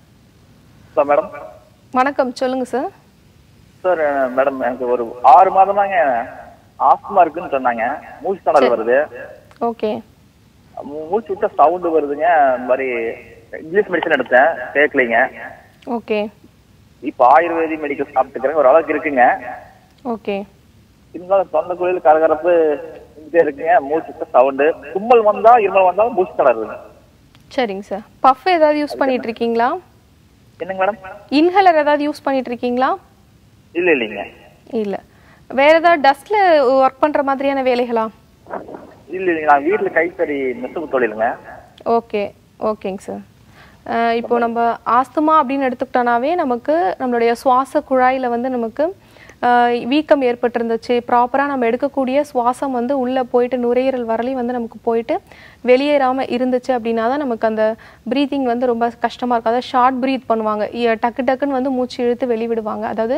சார் மேடம் வணக்கம் சொல்லுங்கள் சார் சார் மேடம் எனக்கு ஒரு ஆறு மாதமாங்க ஆஸ்துமா இருக்குன்னு சொன்னாங்க மூச்சு தடல் வருது ஓகே மூ- மூச்சு விட்டா சவுண்டு வருதுங்க இந்த மாதிரி இங்கிலீஷ் மெடிசன் எடுத்தேன் கேட்கலைங்க ஓகே இப்போ ஆயுர்வேதிக் மெடிக்கல் சாப்பிட்டுக்கிறேன் ஒரு அளவுக்கு இருக்குங்க ஓகே இருந்தாலும் தொண்டை குழியில் கரகரப்பு இருந்துட்டே இருக்குங்க மூச்சு விட்டா சவுண்டு தும்மல் வந்தா இருமல் வந்தா மூச்சு தடருதுங்க சரிங்க சார் பஃப் ஏதாவது யூஸ் பண்ணிட்டு இருக்கீங்களா என்னங்க மேடம் இன்ஹேலர் ஏதாவது யூஸ் பண்ணிட்டு இருக்கீங்களா இல்ல இல்லைங்க இல்லை வேற ஏதாவது டஸ்ட்ல ஒர்க் பண்ற மாதிரியான வேலைகளா இல்ல இல்லைங்க நான் வீட்டுல கைத்தறி நெசவு தொழிலுங்க ஓகே ஓகேங்க சார் அஹ் இப்போ நம்ம ஆஸ்துமா அப்படின்னு எடுத்துக்கிட்டோம்னாவே நமக்கு நம்மளுடைய சுவாச குழாயில் வந்து நமக்கு அஹ், வீக்கம் ஏற்பட்டிருந்துச்சு ப்ராப்பராக நம்ம எடுக்கக்கூடிய சுவாசம் வந்து உள்ளே போயிட்டு நுரையீரல் வரலையும் வந்து நமக்கு போயிட்டு வெளியேறாமல் இருந்துச்சு அப்படின்னா தான் நமக்கு அந்த ப்ரீத்திங் வந்து ரொம்ப கஷ்டமாக இருக்கும் அதாவது ஷார்ட் ப்ரீத் பண்ணுவாங்க இ- டக்கு டக்குன்னு வந்து மூச்சு இழுத்து வெளிவிடுவாங்க அதாவது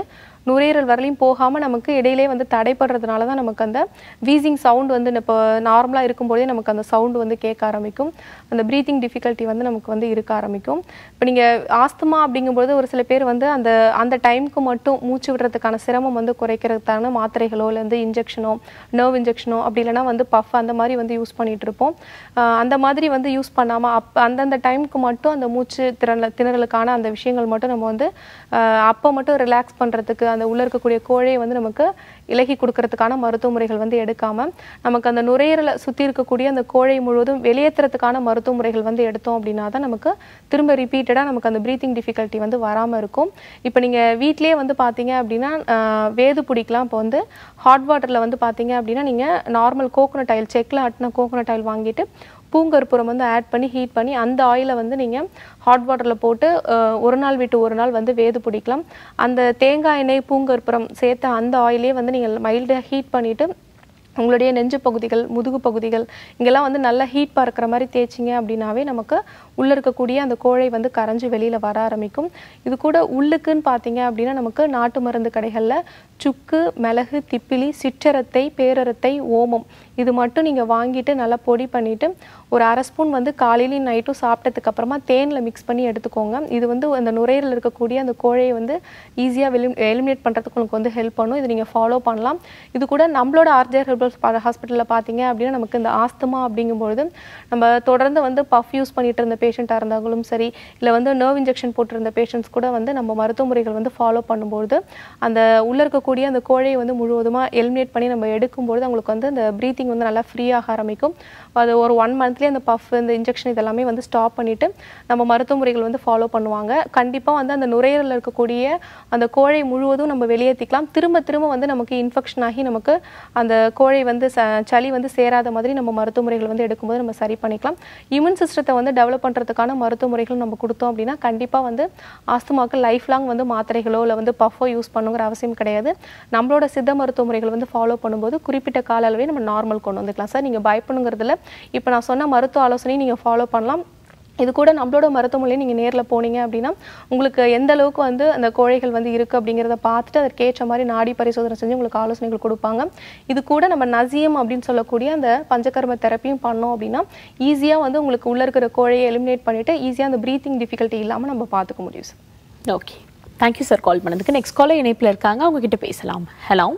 நுரையீரல் வரலையும் போகாமல் நமக்கு இடையிலே வந்து தடைப்படுறதுனால தான் நமக்கு அந்த வீசிங் சவுண்ட் வந்து இப்போ நார்மலாக இருக்கும்போதே நமக்கு அந்த சவுண்ட் வந்து கேட்க ஆரம்பிக்கும் அந்த ப்ரீத்திங் டிஃபிகல்ட்டி வந்து நமக்கு வந்து இருக்க ஆரம்பிக்கும் இப்போ நீங்கள் ஆஸ்துமா அப்படிங்கும்போது ஒரு சில பேர் வந்து அந்த அந்த டைமுக்கு மட்டும் மூச்சு விடுறதுக்கான சிரமம் வந்து குறைக்கிறதுக்கான மாத்திரைகளோ இல்லை வந்து இன்ஜெக்ஷனோ நர்வ் இன்ஜெக்ஷனோ அப்படி இல்லைன்னா வந்து பஃப் அந்த மாதிரி வந்து யூஸ் பண்ணிட்டு இருப்போம் ஆஹ் அந்த மாதிரி வந்து யூஸ் பண்ணாமல் அப் அந்தந்த டைமுக்கு மட்டும் அந்த மூச்சு திறன திணறலுக்கான அந்த விஷயங்கள் மட்டும் நம்ம வந்து ஆஹ் அப்போ மட்டும் ரிலாக்ஸ் பண்ணுறதுக்கு அந்த உள்ளே இருக்கக்கூடிய கோழையை வந்து நமக்கு இலகி கொடுக்கறதுக்கான மருத்துவ முறைகள் வந்து எடுக்காமல் நமக்கு அந்த நுரையீரலை சுற்றி இருக்கக்கூடிய அந்த கோழை முழுவதும் வெளியேற்றுறதுக்கான மருத்துவ முறைகள் வந்து எடுத்தோம் அப்படின்னா தான் நமக்கு திரும்ப ரிப்பீட்டடாக நமக்கு அந்த ப்ரீத்திங் டிஃபிகல்ட்டி வந்து வராமல் இருக்கும் இப்போ நீங்கள் வீட்டிலேயே வந்து பார்த்தீங்க அப்படின்னா ஆஹ் வேது பிடிக்கலாம் இப்போ வந்து ஹாட் வாட்டரில் வந்து பார்த்தீங்க அப்படின்னா நீங்கள் நார்மல் கோகோனட் ஆயில் செக்கில் ஆட்டின கோகோனட் ஆயில் வாங்கிட்டு பூங்கற்பூரம் வந்து ஆட் பண்ணி ஹீட் பண்ணி அந்த ஆயிலை வந்து நீங்கள் ஹாட் வாட்டரில் போட்டு அஹ், ஒரு நாள் விட்டு ஒரு நாள் வந்து வேது பிடிக்கலாம் அந்த தேங்காய் எண்ணெய் பூங்கற்பூரம் சேர்த்த அந்த ஆயிலே வந்து நீங்கள் மைல்டாக ஹீட் பண்ணிவிட்டு உங்களுடைய நெஞ்சு பகுதிகள் முதுகு பகுதிகள் இங்கெல்லாம் வந்து நல்லா ஹீட் பார்க்குற மாதிரி தேய்ச்சிங்க அப்படின்னாவே நமக்கு உள்ளே இருக்கக்கூடிய அந்த கோழை வந்து கரைஞ்சு வெளியில் வர ஆரம்பிக்கும் இது கூட உள்ளுக்குன்னு பார்த்தீங்க அப்படின்னா நமக்கு நாட்டு மருந்து கடைகளில் சுக்கு மிளகு திப்பிலி சிற்றரத்தை பேரரத்தை ஓமம் இது மட்டும் நீங்கள் வாங்கிட்டு நல்லா பொடி பண்ணிவிட்டு ஒரு அரை ஸ்பூன் வந்து காலையிலையும் நைட்டும் சாப்பிட்டதுக்கு அப்புறமா தேனில் மிக்ஸ் பண்ணி எடுத்துக்கோங்க இது வந்து அந்த நுரையீரல் இருக்கக்கூடிய அந்த கோழையை வந்து ஈஸியாக எலிமினேட் பண்ணுறதுக்கு உங்களுக்கு வந்து ஹெல்ப் பண்ணும் இது நீங்கள் ஃபாலோ பண்ணலாம் இது கூட நம்மளோட ஆர்ஜர் ஹெர்பல் ஹாஸ்பிட்டலில் பார்த்தீங்க அப்படின்னா நமக்கு இந்த ஆஸ்துமா அப்படிங்கும்பொழுது நம்ம தொடர்ந்து வந்து பஃப் யூஸ் பண்ணிட்டு இருந்த பேஷண்ட்டாக இருந்தாலும் சரி இல்லை வந்து நர்வ் இன்ஜெக்ஷன் போட்டிருந்த பேஷண்ட்ஸ் கூட வந்து நம்ம மருத்துவ முறைகள் வந்து ஃபாலோ பண்ணும்பொழுது அந்த உள்ள இருக்கக்கூடிய அந்த கோழையை வந்து முழுவதுமாக எலிமினேட் பண்ணி நம்ம எடுக்கும்பொழுது அவங்களுக்கு வந்து அந்த ப்ரீத்திங் வந்து நல்லா ஃப்ரீயாக ஆரம்பிக்கும் அது ஒரு ஒன் மந்த்லேயே அந்த பஃப் இந்த இன்ஜெக்ஷன் இதெல்லாமே வந்து ஸ்டாப் பண்ணிவிட்டு நம்ம மருத்துவ முறைகள் வந்து ஃபாலோ பண்ணுவாங்க கண்டிப்பாக வந்து அந்த நுரையீரலில் இருக்கக்கூடிய அந்த கோழை முழுவதும் நம்ம வெளியேற்றிக்கலாம் திரும்ப திரும்ப வந்து நமக்கு இன்ஃபெக்ஷன் ஆகி நமக்கு அந்த கோழை வந்து ச சளி வந்து சேராத மாதிரி நம்ம மருத்துவ முறைகள் வந்து எடுக்கும்போது நம்ம சரி பண்ணிக்கலாம் இம்யூன் சிஸ்டத்தை வந்து டெவலப் பண்ணுறதுக்கான மருத்துவ முறைகள் நம்ம கொடுத்தோம் அப்படின்னா கண்டிப்பாக வந்து ஆஸ்துமாக்கு லைஃப் லாங் வந்து மாத்திரைகளோ இல்லை வந்து பஃபோ யூஸ் பண்ணுங்கிற அவசியம் கிடையாது நம்மளோட சித்த மருத்துவ முறைகள் வந்து ஃபாலோ பண்ணும்போது குறிப்பிட்ட கால அளவே நம்ம நார்மல் கொண்டு வந்துக்கலாம் சார் நீங்கள் பயப்படணுங்கிறதுல இப்போ நான் சொன்ன மருத்துவ ஆலோசனையும் நீங்கள் ஃபாலோ பண்ணலாம் இது கூட நம்மளோட மருத்துவமனையில் நீங்கள் நேரில் போனீங்க அப்படின்னா உங்களுக்கு எந்த அளவுக்கு வந்து அந்த கோழைகள் வந்து இருக்குது அப்படிங்கிறத பார்த்துட்டு அதற்கேற்ற மாதிரி நாடி பரிசோதனை செஞ்சு உங்களுக்கு ஆலோசனைகள் கொடுப்பாங்க இது கூட நம்ம நசியம் அப்படின்னு சொல்லக்கூடிய அந்த பஞ்சகர்ம தெரப்பியும் பண்ணோம் அப்படின்னா ஈஸியாக வந்து உங்களுக்கு உள்ளே இருக்கிற கோழையை எலிமினேட் பண்ணிவிட்டு ஈஸியாக அந்த ப்ரீத்திங் டிஃபிகல்ட்டி இல்லாமல் நம்ம பார்த்துக்க முடியும் sir okay thank you sir call பண்ணதுக்கு நெக்ஸ்ட் காலர் இணைப்பில் இருக்காங்க அவங்க கிட்ட பேசலாம் ஹலோ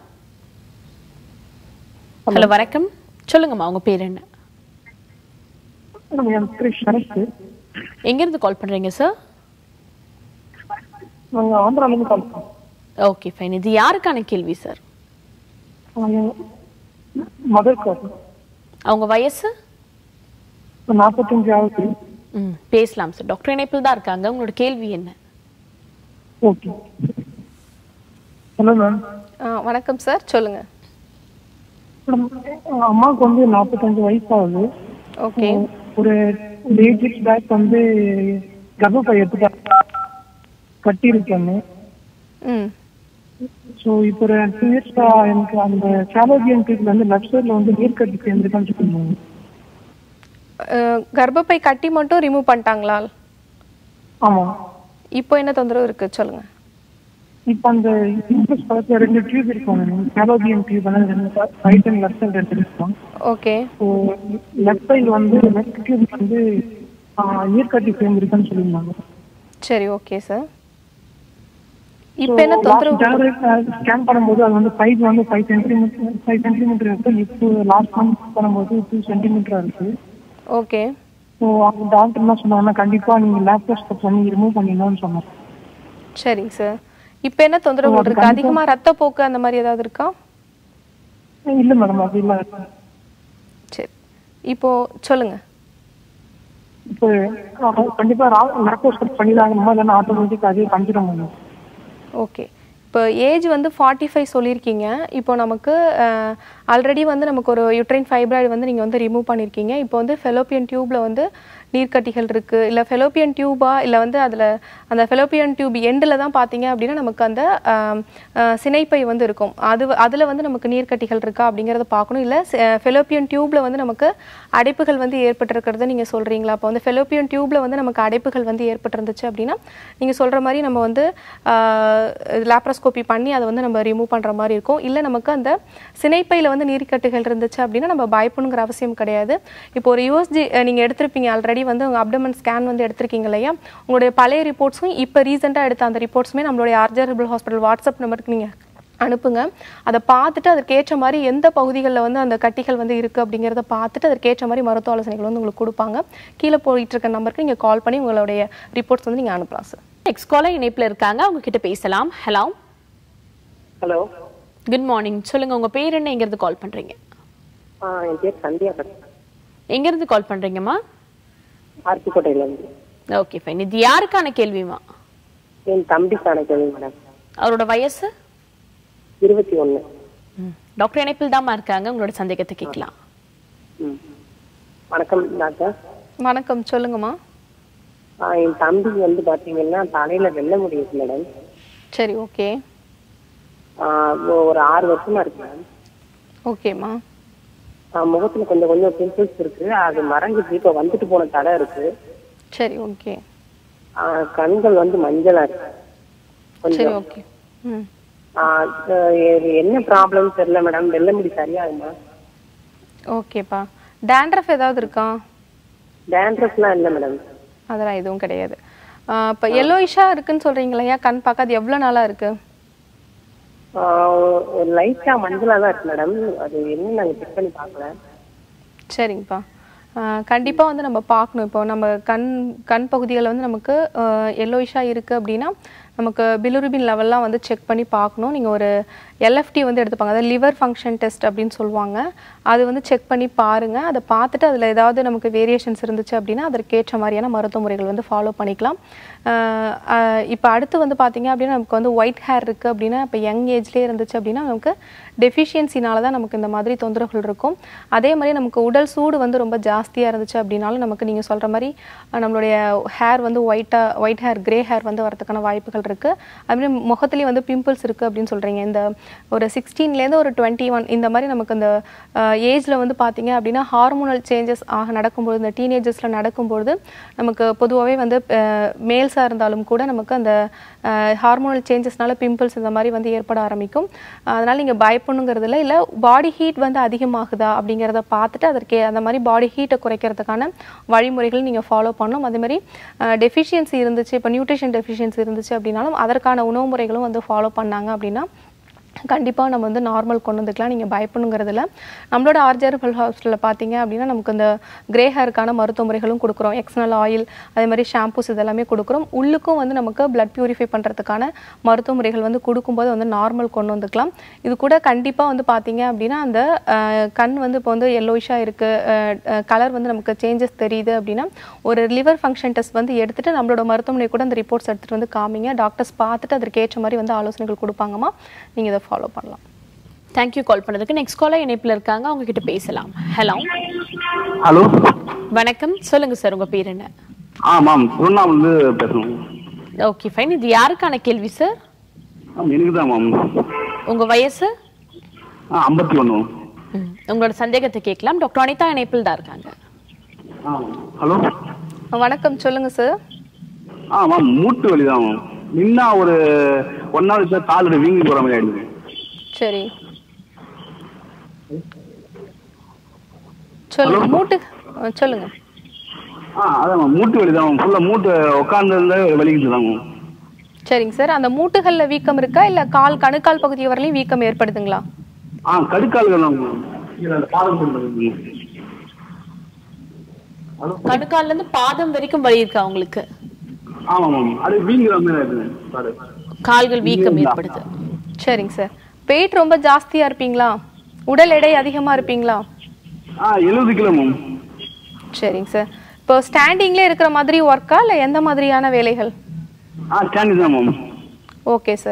ஹலோ வணக்கம் சொல்லுங்கம்மா உங்க பேர் என்ன நம்ம என் பேர் சரத் எங்கேருந்து கால் பண்றீங்க சார் நாங்க ஆந்திரால இருந்து கால் பண்ணோம் ஓகே ஃபைன் இது யாருக்கான கேள்வி சார் மதர் கால் அவங்க வயசு நாற்பத்தஞ்சு ஆகுது ம் பேசலாம் சார் டாக்டர் இணைப்பில் தான் இருக்காங்க உங்களோட கேள்வி என்ன ஓகே ஹலோ மேம் வணக்கம் சார் சொல்லுங்கள் மேடம் அம்மாவுக்கு வந்து நாற்பத்தஞ்சு வயசு ஆகுது ஓகே ஒரு ஒரு எயிட் இயர்ஸ் பேக் வந்து கர்ப்பப்பை எடுத்துட்டா கட்டி இருக்காங்க ம் ஸோ இப்போ ஒரு டூ இயர்ஸா எனக்கு அந்த சாலோஜியன் ட்ரீட்ல வந்து லெஃப்ட் சைடில் வந்து நீர் கட்டி சேர்ந்துருக்கான்னு சொல்லுவாங்க அஹ், கர்ப்பப்பை கட்டி மட்டும் ரிமூவ் பண்ணிட்டாங்களா ஆமாம் இப்போ என்ன தொந்தரவு இருக்குது சொல்லுங்கள் இப்போ அந்த யூட்ரஸ் பக்கத்துல ரெண்டு டியூப் இருக்கும் சாலோஜியன் டியூப் வந்து ரெண்டு ரைட் அண்ட் லெஃப்ட் சைடு ரெண்டு இருக்கும் ஓகே ஸோ லெஃப்ட் சைடு வந்து லெஃப்ட் டியூப் வந்து நீர் கட்டி சேர்ந்துருக்குன்னு சொல்லியிருந்தாங்க சரி ஓகே சார் இப்போ என்ன தொந்தரவு ஸ்கேன் பண்ணும்போது அது வந்து சைஸ் வந்து ஃபைவ் சென்டிமீட்டர் ஃபைவ் சென்டிமீட்டர் இருக்கு இப்போ லாஸ்ட் மந்த் பண்ணும்போது டூ சென்டிமீட்டரா இருக்கு ஓகே ஸோ அவங்க டாக்டர் என்ன சொன்னாங்கன்னா கண்டிப்பா நீங்க லேப்டாப் பண்ணி ரிமூவ் பண்ணிடணும்னு சொன்னாங்க சரிங்க சார் இப்போ என்ன தொந்தரவு இருக்கு அதிகமா ரத்தப்போக்கு அந்த மாதிரி ஏதாவது இருக்கா இல்ல மேடம் அது இல்ல சரி இப்போ சொல்லுங்க இப்போ அஹ், கண்டிப்பா லேப்டாப் பண்ணி தான் ஆகணுமா இல்லைன்னா ஆட்டோமேட்டிக் அதே கஞ்சிடும் மேம் ஓகே இப்போ ஏஜ் வந்து ஃபார்ட்டி ஃபைவ் சொல்லியிருக்கீங்க இப்போ நமக்கு அஹ், ஆல்ரெடி வந்து நமக்கு ஒரு யூட்ரைன் ஃபைப்ராய்டு வந்து நீங்கள் வந்து ரிமூவ் பண்ணியிருக்கீங்க இப்போ வந்து ஃபெலோப்பியன் டியூப்ல வந்து நீர்க்கட்டிகள் இருக்குது இல்லை ஃபெலோப்பியன் டியூபா இல்லை வந்து அதில் அந்த ஃபெலோப்பியன் டியூப் எண்டில் தான் பார்த்தீங்க அப்படின்னா நமக்கு அந்த ஆம், ஆ, சினைப்பை வந்து இருக்கும் அது அதில் வந்து நமக்கு நீர்க்கட்டிகள் இருக்கா அப்படிங்கிறத பார்க்கணும் இல்லை ஃபெலோப்பியன் டியூப்ல வந்து நமக்கு அடைப்புகள் வந்து ஏற்பட்டிருக்கிறத நீங்கள் சொல்கிறீங்களா அப்போ வந்து ஃபெலோப்பியன் டியூப்ல வந்து நமக்கு அடைப்புகள் வந்து ஏற்பட்டிருந்துச்சு அப்படின்னா நீங்கள் சொல்கிற மாதிரி நம்ம வந்து லேப்ரோஸ்கோபி பண்ணி அதை வந்து நம்ம ரிமூவ் பண்ணுற மாதிரி இருக்கும் இல்லை நமக்கு அந்த சினைப்பையில் வந்து நீர்க்கட்டுகள் இருந்துச்சு அப்படின்னா நம்ம பயப்படணுங்கிற அவசியம் கிடையாது இப்போ ஒரு யூஎஸ்ஜி நீங்கள் எடுத்திருப்பீங்க ஆல்ரெடி வந்து உங்கள் அப்டமன் ஸ்கேன் வந்து எடுத்திருக்கீங்க இல்லையா உங்களுடைய பழைய ரிப்போர்ட்ஸும் இப்போ ரீசெண்டாக எடுத்த அந்த ரிப்போர்ட்ஸுமே நம்மளுடைய ஆர்ஜரபிள் ஹாஸ்பிட்டல் வாட்ஸ்அப் நம்பருக்கு நீங்கள் அனுப்புங்க அதை பார்த்துட்டு அதற்கேற்ற மாதிரி எந்த பகுதிகளில் வந்து அந்த கட்டிகள் வந்து இருக்குது அப்படிங்கிறத பார்த்துட்டு அதற்கேற்ற மாதிரி மருத்துவ ஆலோசனைகள் வந்து உங்களுக்கு கொடுப்பாங்க கீழே போயிட்டு இருக்க நம்பருக்கு நீங்கள் கால் பண்ணி உங்களுடைய ரிப்போர்ட்ஸ் வந்து நீங்கள் அனுப்பலாம் சார் நெக்ஸ்ட் காலர் இணைப்புல இருக்காங்க அவங்க கிட்ட பேசலாம் ஹலோ ஹலோ குட் மார்னிங் சொல்லுங்க உங்க பேர் என்ன எங்க இருந்து கால் பண்றீங்க ஆ என் பேர் சந்தியா பேசுறேன் எங்க இருந்து கால் பண்றீங்கம்மா ஆர்த்திக்கோட்டையில இருந்து ஓகே ஃபைன் இது யாருக்கான கேள்விமா என் தம்பிக்கான கேள்வி மேடம் அவரோட வயசு இருபத்தி ஒன்று ம். டாக்டர் இணைப்பில் தாம்மா இருக்காங்க உங்களோட சந்தேகத்தை கேட்கலாம் ம் வணக்கம் டாக்டர் வணக்கம் சொல்லுங்கம்மா ஆ, என் தம்பி வந்து பாத்தீங்கன்னா தலையில வெள்ள முடியுது மேடம் சரி ஓகே ஆ, ஒரு ஆறு வருஷமா இருக்கு மேடம் ஓகேம்மா ஆ, முகத்துல கொஞ்சம் கொஞ்சம் பிம்பிள்ஸ் இருக்கு அது மறைஞ்சிட்டு இப்ப வந்துட்டு போன தடை இருக்கு சரி ஓகே ஆ, கண்கள் வந்து மஞ்சளா இருக்கு சரி கொஞ்சம் ஓகே ம் ஆ, இது என்ன ப்ராப்ளம் தெரியல மேடம் வெள்ள முடி சரியாகுமா ஓகேப்பா டேண்ட்ரஃப் ஏதாவது இருக்கா டேண்ட்ரஸ்லாம் இல்லை மேடம் அதெல்லாம் எதுவும் கிடையாது இப்போ எல்லோயிஷாக இருக்குன்னு சொல்கிறீங்க இல்லையா கண் பார்க்க அது எவ்வளோ நாளாக இருக்கு ஒரு லைட்டா மஞ்சளா தான் இருக்கு மேடம் அது என்ன நாங்க செக் பண்ணி பார்க்கல சரிங்கப்பா கண்டிப்பாக வந்து நம்ம பார்க்கணும் இப்போ நம்ம கண் கண் பகுதிகளில் வந்து நமக்கு எல்லோயிஷாக இருக்குது அப்படின்னா நமக்கு பிலுருபின் லெவல்லாம் வந்து செக் பண்ணி பார்க்கணும் நீங்கள் ஒரு எல்எஃப்டி வந்து எடுத்துப்பாங்க அதாவது லிவர் ஃபங்க்ஷன் டெஸ்ட் அப்படின்னு சொல்லுவாங்க அது வந்து செக் பண்ணி பாருங்கள் அதை பார்த்துட்டு அதில் ஏதாவது நமக்கு வேரியேஷன்ஸ் இருந்துச்சு அப்படின்னா அதற்கேற்ற மாதிரியான மருத்துவ முறைகள் வந்து ஃபாலோ பண்ணிக்கலாம் இப்போ அடுத்து வந்து பார்த்தீங்க அப்படின்னா நமக்கு வந்து ஒயிட் ஹேர் இருக்குது அப்படின்னா இப்போ யங் ஏஜ்லேயே இருந்துச்சு அப்படின்னா நமக்கு டெஃபிஷியன்சினால தான் நமக்கு இந்த மாதிரி தொந்தரவுகள் இருக்கும் அதே மாதிரி நமக்கு உடல் சூடு வந்து ரொம்ப ஜாஸ்தியாக இருந்துச்சு அப்படின்னாலும் நமக்கு நீங்கள் சொல்கிற மாதிரி அஹ், நம்மளுடைய ஹேர் வந்து ஒயிட்டாக ஒயிட் ஹேர் கிரே ஹேர் வந்து வரதுக்கான வாய்ப்புகள் இருக்குது அதுமாதிரி முகத்துலேயும் வந்து பிம்பிள்ஸ் இருக்குது அப்படின்னு சொல்கிறீங்க இந்த ஒரு சிக்ஸ்டீன்லேருந்து ஒரு டுவெண்ட்டி ஒன் இந்த மாதிரி நமக்கு இந்த ஏஜில் வந்து பார்த்தீங்க அப்படின்னா ஹார்மோனல் சேஞ்சஸ் ஆக நடக்கும்பொழுது இந்த டீனேஜஸில் நடக்கும்பொழுது நமக்கு பொதுவாகவே வந்து மேல்ஸாக இருந்தாலும் கூட நமக்கு அந்த ஹார்மோனல் சேஞ்சஸ்னால பிம்பிள்ஸ் இந்த மாதிரி வந்து ஏற்பட ஆரம்பிக்கும் அதனால் நீங்கள் பயப்படணுங்கிறதுல இல்லை பாடி ஹீட் வந்து அதிகமாகுதா அப்படிங்கிறத பார்த்துட்டு அதற்கு அந்த மாதிரி பாடி ஹீட்டை குறைக்கிறதுக்கான வழிமுறைகள் நீங்கள் ஃபாலோ பண்ணணும் அதே மாதிரி டெஃபிஷியன்சி இருந்துச்சு இப்போ நியூட்ரிஷன் டெஃபிஷியன்சி இருந்துச்சு அப்படின்னாலும் அதற்கான உணவு முறைகளும் வந்து ஃபாலோ பண்ணாங்க அப்படின்னா கண்டிப்பாக நம்ம வந்து நார்மல் கொண்டு வந்துக்கலாம் நீங்கள் பயப்படணுங்கிறதுல நம்மளோட ஆர்ஜர்பல் ஹாஸ்பிட்டலில் பார்த்தீங்க அப்படின்னா நமக்கு இந்த கிரே ஹேருக்கான மருத்துவ முறைகளும் கொடுக்குறோம் எக்ஸ்னல் ஆயில் அதே மாதிரி ஷாம்பூஸ் இதெல்லாமே கொடுக்குறோம் உள்ளுக்கும் வந்து நமக்கு பிளட் பியூரிஃபை பண்ணுறதுக்கான மருத்துவ முறைகள் வந்து கொடுக்கும்போது வந்து நார்மல் கொண்டு வந்துக்கலாம் இது கூட கண்டிப்பாக வந்து பார்த்தீங்க அப்படின்னா அந்த அஹ், கண் வந்து இப்போ வந்து எல்லோயிஷாக இருக்குது கலர் வந்து நமக்கு சேஞ்சஸ் தெரியுது அப்படின்னா ஒரு லிவர் ஃபங்க்ஷன் டெஸ்ட் வந்து எடுத்துட்டு நம்மளோட மருத்துவமனை கூட அந்த ரிப்போர்ட்ஸ் எடுத்துகிட்டு வந்து காமிங்க டாக்டர்ஸ் பார்த்துட்டு அதற்கு ஏற்ற மாதிரி வந்து ஆலோசனைகள் கொடுப்பாங்கம்மா நீங்கள் இதை ஃபாலோ பண்ணலாம் தேங்க்யூ கால் பண்ணதுக்கு நெக்ஸ்ட் காலர் இணைப்புல இருக்காங்க அவங்க கிட்ட பேசலாம் ஹலோ ஹலோ வணக்கம் சொல்லுங்க சார் உங்க பேர் என்ன ஆ மேம் திருவண்ணாமலேருந்து பேசணும் ஓகே ஃபைன் இது யாருக்கான கேள்வி சார் மேம் எனக்கு தான் மேம் உங்க வயசு ஆ ஐம்பத்தி ஒன்று ம், உங்களோட சந்தேகத்தை கேட்கலாம் டாக்டர் அனிதா இணைப்பில் தான் இருக்காங்க ஆ ஹலோ வணக்கம் சொல்லுங்கள் சார் ஆ மேம் மூட்டு வலி தான் மேம் நின்னா ஒரு ஒன் ஹவர் தான் கால் வீங்கி போகிற மாதிரி ஆயிடுது சரி சொல்லுங்க மூட்டு அஹ் சொல்லுங்க ஆ அதான் மேம் மூட்டு வலி தான் மேம் ஃபுல்லாக மூட்டு உட்காந்துருந்தா வலிக்குது தான் மேம் சரிங்க சார் அந்த மூட்டுகள்ல வீக்கம் இருக்கா இல்ல கால் கணுக்கால் பகுதி வரலையும் வீக்கம் ஏற்படுதுங்களா ஆ கடுக்கால்கள் தான் மேம் கீழே அந்த பாதம் பண்ணுறது கணுக்கால்ல இருந்து பாதம் வரைக்கும் வலி இருக்கா உங்களுக்கு ஆமாம் மேம் அது வீங்குற மாதிரி ஆயிடுது சார் கால்கள் வீக்கம் ஏற்படுது சரிங்க சார் வெயிட் ரொம்ப ஜாஸ்தியா இருப்பீங்களா உடல் எடை அதிகமா இருப்பீங்களா ஆ எழுபது கிலோ மேம் சரிங்க சார் இப்போ ஸ்டாண்டிங்ல இருக்கிற மாதிரி ஒர்க்கா இல்ல எந்த மாதிரியான வேலைகள் ஆ ஸ்டாண்டிங் தான் மேம் ஓகே சார்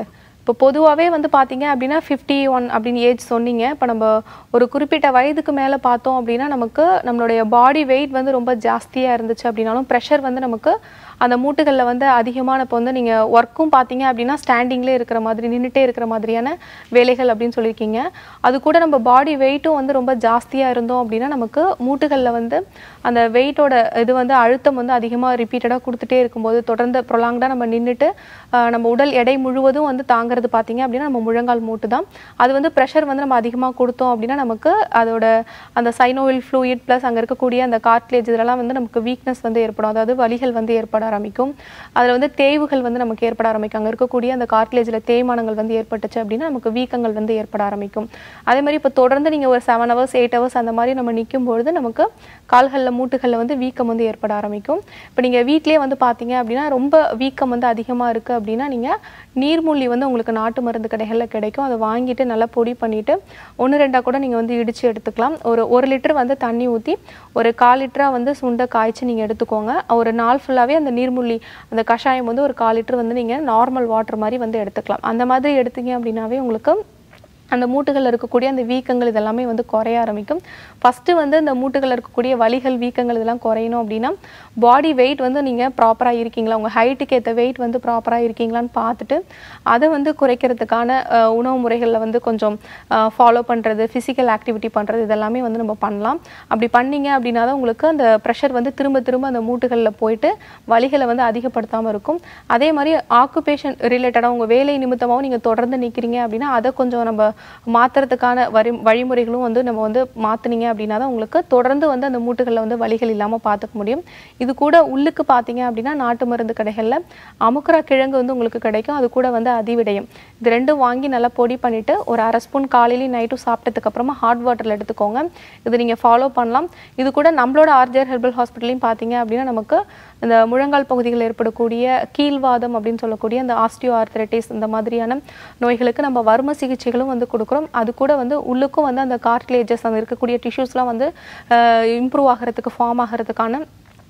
இப்போ பொதுவாகவே வந்து பார்த்தீங்க அப்படின்னா ஃபிஃப்டி ஒன் அப்படின்னு ஏஜ் சொன்னீங்க இப்போ நம்ம ஒரு குறிப்பிட்ட வயதுக்கு மேலே பார்த்தோம் அப்படின்னா நமக்கு நம்மளுடைய பாடி வெயிட் வந்து ரொம்ப ஜாஸ்தியாக இருந்துச்சு அப்படின்னாலும் ப்ரெஷர் வந்து நமக்கு அந்த மூட்டுகளில் வந்து அதிகமான இப்போ வந்து நீங்கள் ஒர்க்கும் பார்த்தீங்க அப்படின்னா ஸ்டாண்டிங்லேயே இருக்கிற மாதிரி நின்றுட்டே இருக்கிற மாதிரியான வேலைகள் அப்படின்னு சொல்லியிருக்கீங்க அது கூட நம்ம பாடி வெயிட்டும் வந்து ரொம்ப ஜாஸ்தியாக இருந்தோம் அப்படின்னா நமக்கு மூட்டுகளில் வந்து அந்த வெயிட்டோட இது வந்து அழுத்தம் வந்து அதிகமாக ரிப்பீட்டடாக கொடுத்துட்டே இருக்கும்போது தொடர்ந்து ப்ரொலாங்டாக நம்ம நின்றுட்டு நம்ம உடல் எடை முழுவதும் வந்து தாங்கிறது பார்த்தீங்க அப்படின்னா நம்ம முழங்கால் மூட்டு தான் அது வந்து ப்ரெஷர் வந்து நம்ம அதிகமாக கொடுத்தோம் அப்படின்னா நமக்கு அதோட அந்த சைனோவில் ஃப்ளூயிட் ப்ளஸ் அங்கே இருக்கக்கூடிய அந்த கார்ட்லேஜ் இதெல்லாம் வந்து நமக்கு வீக்னஸ் வந்து ஏற்படும் அதாவது வலிகள் வந்து ஏற்பட ஆரம்பிக்கும் அதில் வந்து தேய்வுகள் வந்து நமக்கு ஏற்பட ஆரம்பிக்கும் அங்கே இருக்கக்கூடிய அந்த கார்ட்லேஜில் தேய்மானங்கள் வந்து ஏற்பட்டுச்சு அப்படின்னா நமக்கு வீக்கங்கள் வந்து ஏற்பட ஆரம்பிக்கும் அதே மாதிரி இப்போ தொடர்ந்து நீங்கள் ஒரு செவன் ஹவர்ஸ் எயிட் ஹவர்ஸ் அந்த மாதிரி நம்ம நிற்கும் பொழுது நமக்கு கால்களில் மூட்டுகளில் வந்து வீக்கம் வந்து ஏற்பட ஆரம்பிக்கும் இப்போ நீங்கள் வீட்டிலேயே வந்து பார்த்தீங்க அப்படின்னா ரொம்ப வீக்கம் வந்து அதிகமாக இருக்குது அப்படின்னா நீங்கள் நீர்மூழ்கி வந்து உங்களுக்கு நாட்டு மருந்து கடைகளில் கிடைக்கும் அதை வாங்கிட்டு நல்லா பொடி பண்ணிவிட்டு ஒன்று ரெண்டாக கூட நீங்கள் வந்து இடித்து எடுத்துக்கலாம் ஒரு ஒரு லிட்டர் வந்து தண்ணி ஊற்றி ஒரு கால் லிட்டராக வந்து சுண்டை காய்ச்சி நீங்கள் எடுத்துக்கோங்க ஒரு நாள் ஃபுல்லாகவே அந்த நீர்மூழ்கி அந்த கஷாயம் வந்து ஒரு கால் லிட்டர் வந்து நீங்கள் நார்மல் வாட்டர் மாதிரி வந்து எடுத்துக்கலாம் அந்த மாதிரி எடுத்தீங்க அப்படின்னாவே உங்களுக்கு அந்த மூட்டுகளில் இருக்கக்கூடிய அந்த வீக்கங்கள் இதெல்லாமே வந்து குறைய ஆரம்பிக்கும் ஃபஸ்ட்டு வந்து இந்த மூட்டுகளில் இருக்கக்கூடிய வலிகள் வீக்கங்கள் இதெல்லாம் குறையணும் அப்படின்னா பாடி வெயிட் வந்து நீங்கள் ப்ராப்பராக இருக்கீங்களா உங்கள் ஹைட்டுக்கு ஏற்ற வெயிட் வந்து ப்ராப்பராக இருக்கீங்களான்னு பார்த்துட்டு அதை வந்து குறைக்கிறதுக்கான அஹ், உணவு முறைகளில் வந்து கொஞ்சம் ஃபாலோ பண்ணுறது ஃபிசிக்கல் ஆக்டிவிட்டி பண்ணுறது இதெல்லாமே வந்து நம்ம பண்ணலாம் அப்படி பண்ணீங்க அப்படின்னா தான் உங்களுக்கு அந்த ப்ரெஷர் வந்து திரும்ப திரும்ப அந்த மூட்டுகளில் போயிட்டு வலிகளை வந்து அதிகப்படுத்தாமல் இருக்கும் அதே மாதிரி ஆக்குபேஷன் ரிலேட்டடாக உங்கள் வேலை நிமித்தமாகவும் நீங்கள் தொடர்ந்து நிற்கிறீங்க அப்படின்னா அதை கொஞ்சம் நம்ம மாற்றுறதுக்கான வரி வழிமுறைகளும் வந்து நம்ம வந்து மாற்றுனீங்க அப்படின்னா தான் உங்களுக்கு தொடர்ந்து வந்து அந்த மூட்டுகளில் வந்து வலிகள் இல்லாமல் பார்த்துக்க முடியும் இது கூட உள்ளுக்கு பார்த்தீங்க அப்படின்னா நாட்டு மருந்து கடைகளில் அமுக்குரா கிழங்கு வந்து உங்களுக்கு கிடைக்கும் அது கூட வந்து அதிவிடயம் இது ரெண்டும் வாங்கி நல்லா பொடி பண்ணிவிட்டு ஒரு அரை ஸ்பூன் காலையிலையும் நைட்டும் சாப்பிட்டதுக்கு அப்புறமா ஹாட் வாட்டரில் எடுத்துக்கோங்க இது நீங்கள் ஃபாலோ பண்ணலாம் இது கூட நம்மளோட ஆர்ஜர் ஹெர்பல் ஹாஸ்பிட்டலையும் பார்த்தீங்க அப்படின்னா நமக்கு இந்த முழங்கால் பகுதிகளில் ஏற்படக்கூடிய கீழ்வாதம் அப்படின்னு சொல்லக்கூடிய அந்த ஆஸ்டியோ ஆர்த்ரைட்டிஸ் இந்த மாதிரியான நோய்களுக்கு நம்ம வர்ம சிகிச்சைகளும் வந்து கொடுக்குறோம் அது கூட வந்து உள்ளுக்கும் வந்து அந்த கார்ட்லேஜஸ் அங்கே இருக்கக்கூடிய டிஷ்யூஸ்லாம் வந்து இம்ப்ரூவ் ஆகிறதுக்கு ஃபார்ம் ஆகிறதுக்கான